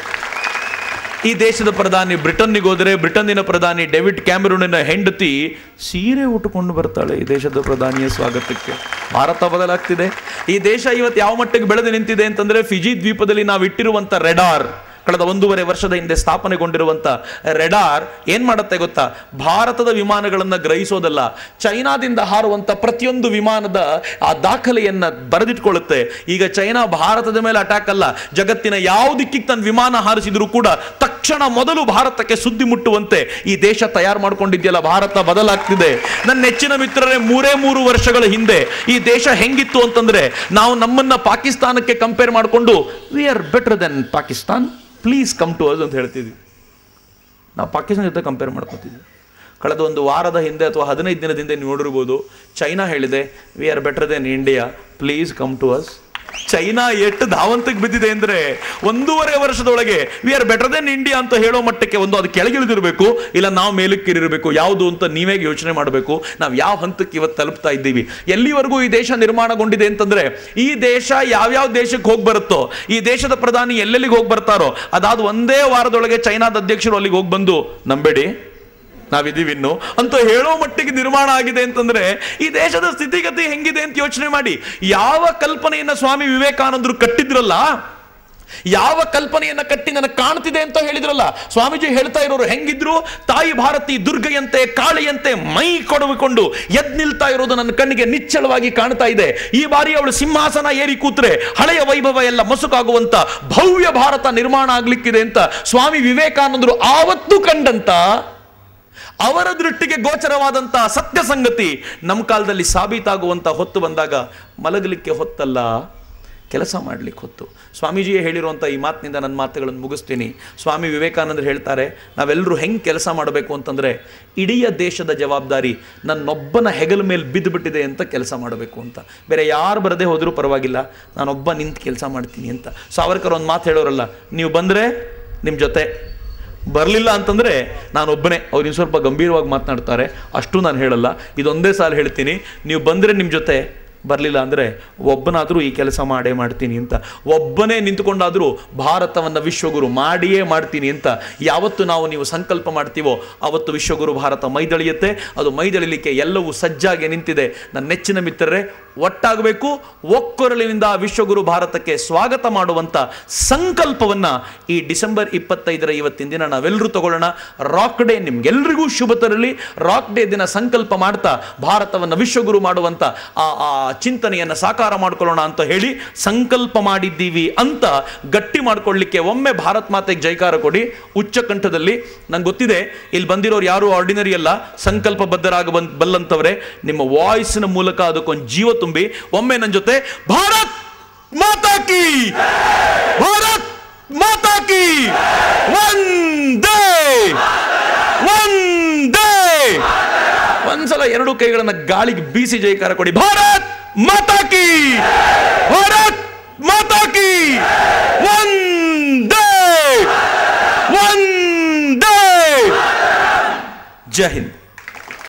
ಈ ದೇಶದ ಪ್ರಧಾನಿ ಬ್ರಿಟನ್ನಿಗೆ ಹೋದರೆ ಬ್ರಿಟನ್ನಿನ ಪ್ರಧಾನಿ ಡೇವಿಡ್ ಕ್ಯಾಮರೂನಿನ ಹೆಂಡತಿ ಸೀರೆ ಉಟ್ಟುಕೊಂಡು ಬರ್ತಾಳೆ ಈ ದೇಶದ ಪ್ರಧಾನಿಯ ಸ್ವಾಗತಕ್ಕೆ ಭಾರತ ಬದಲಾಗ್ತಿದೆ ಈ ದೇಶ ಇವತ್ತು ಯಾವ ಮಟ್ಟಿಗೆ ಬೆಳೆದು ನಿಂತಿದೆ ಅಂತಂದ್ರೆ ಫಿಜಿ ದ್ವೀಪದಲ್ಲಿ ನಾವು ಇಟ್ಟಿರುವಂತ ರೆಡಾರ್ ಕಳೆದ ಒಂದೂವರೆ ವರ್ಷದ ಹಿಂದೆ ಸ್ಥಾಪನೆಗೊಂಡಿರುವಂಥ ರೆಡಾರ್ ಏನ್ ಮಾಡುತ್ತೆ ಗೊತ್ತಾ ಭಾರತದ ವಿಮಾನಗಳನ್ನು ಗ್ರಹಿಸೋದಲ್ಲ ಚೈನಾದಿಂದ ಹಾರುವಂಥ ಪ್ರತಿಯೊಂದು ವಿಮಾನದ ಆ ದಾಖಲೆಯನ್ನ ಬರೆದಿಟ್ಕೊಳ್ಳುತ್ತೆ ಈಗ ಚೈನಾ ಭಾರತದ ಮೇಲೆ ಅಟ್ಯಾಕ್ ಅಲ್ಲ ಜಗತ್ತಿನ ಯಾವ ದಿಕ್ಕಿಗೆ ತನ್ನ ವಿಮಾನ ಹಾರಿಸಿದ್ರು ಕೂಡ ತಕ್ಷಣ ಮೊದಲು ಭಾರತಕ್ಕೆ ಸುದ್ದಿ ಮುಟ್ಟುವಂತೆ ಈ ದೇಶ ತಯಾರು ಮಾಡ್ಕೊಂಡಿದೆಯಲ್ಲ ಭಾರತ ಬದಲಾಗ್ತಿದೆ ನನ್ನ ನೆಚ್ಚಿನ ಮಿತ್ರರೇ ಮೂರೇ ಮೂರು ವರ್ಷಗಳ ಹಿಂದೆ ಈ ದೇಶ ಹೆಂಗಿತ್ತು ಅಂತಂದ್ರೆ ನಾವು ನಮ್ಮನ್ನ ಪಾಕಿಸ್ತಾನಕ್ಕೆ ಕಂಪೇರ್ ಮಾಡಿಕೊಂಡು we are better than Pakistan please come to us ಅಂತ ಹೇಳ್ತಿದ್ವಿ ನಾವು ಪಾಕಿಸ್ತಾನ ಜೊತೆ ಕಂಪೇರ್ ಮಾಡ್ಕೊತಿದ್ವಿ ಕಳೆದ ಒಂದು ವಾರದ ಹಿಂದೆ ಅಥವಾ ಹದಿನೈದು ದಿನದ ಹಿಂದೆ ನೀವು ನೋಡಿರ್ಬೋದು ಚೈನಾ ಹೇಳಿದೆ we are better than India please come to us China ಎಷ್ಟು ಧಾವಂತಕ್ಕೆ ಬಿದ್ದಿದೆ ಅಂದ್ರೆ ಒಂದೂವರೆ ವರ್ಷದೊಳಗೆ we are better than India ಅಂತ ಹೇಳೋ ಮಟ್ಟಕ್ಕೆ ಒಂದು ಅದು ಕೆಳಗಿಳಿದಿರಬೇಕು ಇಲ್ಲ ನಾವು ಮೇಲಕ್ಕಿರಿರಬೇಕು ಯಾವುದು ಅಂತ ನೀವೇ ಯೋಚನೆ ಮಾಡಬೇಕು ನಾವು ಯಾವ ಹಂತಕ್ಕೆ ಇವತ್ತು ತಲುಪ್ತಾ ಇದ್ದೀವಿ ಎಲ್ಲಿವರೆಗೂ ಈ ದೇಶ ನಿರ್ಮಾಣಗೊಂಡಿದೆ ಅಂತಂದ್ರೆ ಈ ದೇಶ ಯಾವ್ಯಾವ ದೇಶಕ್ಕೆ ಹೋಗಿ ಬರುತ್ತೋ ಈ ದೇಶದ ಪ್ರಧಾನಿ ಎಲ್ಲೆಲ್ಲಿಗೆ ಹೋಗಿ ಬರ್ತಾರೋ ಅದಾದ ಒಂದೇ ವಾರದೊಳಗೆ ಚೈನಾದ ಅಧ್ಯಕ್ಷರು ಅಲ್ಲಿಗೆ ಹೋಗಿ ಬಂದು ನಂಬೇಡಿ ನಾವಿದೀವಿ ಇನ್ನು ಅಂತ ಹೇಳೋ ಮಟ್ಟಿಗೆ ನಿರ್ಮಾಣ ಆಗಿದೆ ಅಂತಂದ್ರೆ ಈ ದೇಶದ ಸ್ಥಿತಿಗತಿ ಹೆಂಗಿದೆ ಅಂತ ಯೋಚನೆ ಮಾಡಿ ಯಾವ ಕಲ್ಪನೆಯನ್ನ ಸ್ವಾಮಿ ವಿವೇಕಾನಂದರು ಕಟ್ಟಿದ್ರಲ್ಲ ಯಾವ ಕಲ್ಪನೆಯನ್ನ ಕಟ್ಟಿ ನನಗೆ ಕಾಣ್ತಿದೆ ಅಂತ ಹೇಳಿದ್ರಲ್ಲ ಸ್ವಾಮೀಜಿ ಹೇಳ್ತಾ ಇರೋರು ಹೆಂಗಿದ್ರು ತಾಯಿ ಭಾರತಿ ದುರ್ಗೆಯಂತೆ ಕಾಳಿಯಂತೆ ಮೈ ಕೊಡವಿಕೊಂಡು ಎದ್ ನಿಲ್ತಾ ಇರೋದು ನನ್ನ ಕಣ್ಣಿಗೆ ನಿಚ್ಚಳವಾಗಿ ಕಾಣ್ತಾ ಇದೆ ಈ ಬಾರಿ ಅವಳು ಸಿಂಹಾಸನ ಏರಿ ಕೂತ್ರೆ ಹಳೆಯ ವೈಭವ ಎಲ್ಲ ಮಸುಕಾಗುವಂತ ಭವ್ಯ ಭಾರತ ನಿರ್ಮಾಣ ಆಗ್ಲಿಕ್ಕಿದೆ ಅಂತ ಸ್ವಾಮಿ ವಿವೇಕಾನಂದರು ಆವತ್ತು ಕಂಡಂತ ಅವರ ದೃಷ್ಟಿಗೆ ಗೋಚರವಾದಂಥ ಸತ್ಯ ಸಂಗತಿ ನಮ್ಮ ಕಾಲದಲ್ಲಿ ಸಾಬೀತಾಗುವಂಥ ಹೊತ್ತು ಬಂದಾಗ ಮಲಗಲಿಕ್ಕೆ ಹೊತ್ತಲ್ಲ ಕೆಲಸ ಮಾಡಲಿಕ್ಕೆ ಹೊತ್ತು ಸ್ವಾಮೀಜಿಯೇ ಹೇಳಿರುವಂಥ ಈ ಮಾತಿನಿಂದ ನನ್ನ ಮಾತುಗಳನ್ನು ಮುಗಿಸ್ತೀನಿ ಸ್ವಾಮಿ ವಿವೇಕಾನಂದರು ಹೇಳ್ತಾರೆ ನಾವೆಲ್ಲರೂ ಹೆಂಗೆ ಕೆಲಸ ಮಾಡಬೇಕು ಅಂತಂದರೆ ಇಡೀ ದೇಶದ ಜವಾಬ್ದಾರಿ ನನ್ನೊಬ್ಬನ ಹೆಗಲ ಮೇಲೆ ಬಿದ್ದುಬಿಟ್ಟಿದೆ ಅಂತ ಕೆಲಸ ಮಾಡಬೇಕು ಅಂತ ಬೇರೆ ಯಾರು ಬರದೇ ಹೋದರೂ ಪರವಾಗಿಲ್ಲ ನಾನೊಬ್ಬ ನಿಂತು ಕೆಲಸ ಮಾಡ್ತೀನಿ ಅಂತ ಸಾವರ್ಕರ್ ಒಂದು ಮಾತು ಹೇಳೋರಲ್ಲ ನೀವು ಬಂದರೆ ನಿಮ್ಮ ಜೊತೆ ಬರಲಿಲ್ಲ ಅಂತಂದರೆ ನಾನೊಬ್ಬನೇ ಅವ್ರು ಇನ್ನು ಸ್ವಲ್ಪ ಗಂಭೀರವಾಗಿ ಮಾತನಾಡ್ತಾರೆ ಅಷ್ಟು ನಾನು ಹೇಳಲ್ಲ ಇದೊಂದೇ ಸಾಲ ಹೇಳ್ತೀನಿ ನೀವು ಬಂದರೆ ನಿಮ್ಮ ಜೊತೆ ಬರಲಿಲ್ಲ ಅಂದರೆ ಒಬ್ಬನಾದರೂ ಈ ಕೆಲಸ ಮಾಡೇ ಮಾಡ್ತೀನಿ ಅಂತ ಒಬ್ಬನೇ ನಿಂತುಕೊಂಡಾದರೂ ಭಾರತವನ್ನು ವಿಶ್ವಗುರು ಮಾಡಿಯೇ ಮಾಡ್ತೀನಿ ಅಂತ ಯಾವತ್ತು ನಾವು ನೀವು ಸಂಕಲ್ಪ ಮಾಡ್ತೀವೋ ಅವತ್ತು ವಿಶ್ವಗುರು ಭಾರತ ಮೈದಳಿಯುತ್ತೆ ಅದು ಮೈದಳಿಲಿಕ್ಕೆ ಎಲ್ಲವೂ ಸಜ್ಜಾಗಿ ನಿಂತಿದೆ ನನ್ನ ನೆಚ್ಚಿನ ಮಿತ್ರರೇ ಒಟ್ಟಾಗಬೇಕು ಒಕ್ಕೊರಲಿನಿಂದ ವಿಶ್ವಗುರು ಭಾರತಕ್ಕೆ ಸ್ವಾಗತ ಮಾಡುವಂಥ ಸಂಕಲ್ಪವನ್ನ ಈ ಡಿಸೆಂಬರ್ ಇಪ್ಪತ್ತೈದರ ಇವತ್ತಿನ ದಿನ ನಾವೆಲ್ಲರೂ ತಗೊಳ್ಳೋಣ ರಾಕ್ ಡೇ ನಿಮ್ಗೆಲ್ರಿಗೂ ಶುಭ ತರಲಿ ರಾಕ್ ಡೇ ದಿನ ಸಂಕಲ್ಪ ಮಾಡ್ತಾ ಭಾರತವನ್ನು ವಿಶ್ವಗುರು ಮಾಡುವಂಥ ಆ ಆ ಚಿಂತನೆಯನ್ನು ಸಾಕಾರ ಮಾಡ್ಕೊಳ್ಳೋಣ ಅಂತ ಹೇಳಿ ಸಂಕಲ್ಪ ಮಾಡಿದ್ದೀವಿ ಅಂತ ಗಟ್ಟಿ ಮಾಡ್ಕೊಳ್ಳಿಕ್ಕೆ ಒಮ್ಮೆ ಭಾರತ್ ಮಾತೆಗೆ ಜೈಕಾರ ಕೊಡಿ ಉಚ್ಚ ಕಂಠದಲ್ಲಿ ನಂಗೆ ಗೊತ್ತಿದೆ ಇಲ್ಲಿ ಬಂದಿರೋರು ಯಾರು ಆರ್ಡಿನರಿ ಅಲ್ಲ ಸಂಕಲ್ಪ ಬದ್ಧರಾಗ ಬಂದ್ ಬಲ್ಲಂತವ್ರೆ ನಿಮ್ಮ ವಾಯ್ಸ್ನ ಮೂಲಕ ಅದಕ್ಕೊಂದು ಜೀವ ತುಂಬಿ ಒಮ್ಮೆ ನನ್ನ ಜೊತೆ ಭಾರತ್ ಮಾತಾ ಕಿ ಭಾರತ್ ಮಾತಾ ಕಿ ಒಂದೇ ಒಂದೇ ಒಂದ್ಸಲ ಎರಡು ಕೈಗಳನ್ನ ಗಾಳಿಗೆ ಬೀಸಿ ಜೈಕಾರ ಕೊಡಿ ಭಾರತ್ ಮಾತಾ ಕಿ ಭಾರತ್ ಮಾತಾ ಕಿ ಒಂದೇ ಒಂದೇ ಜೈ ಹಿಂದ್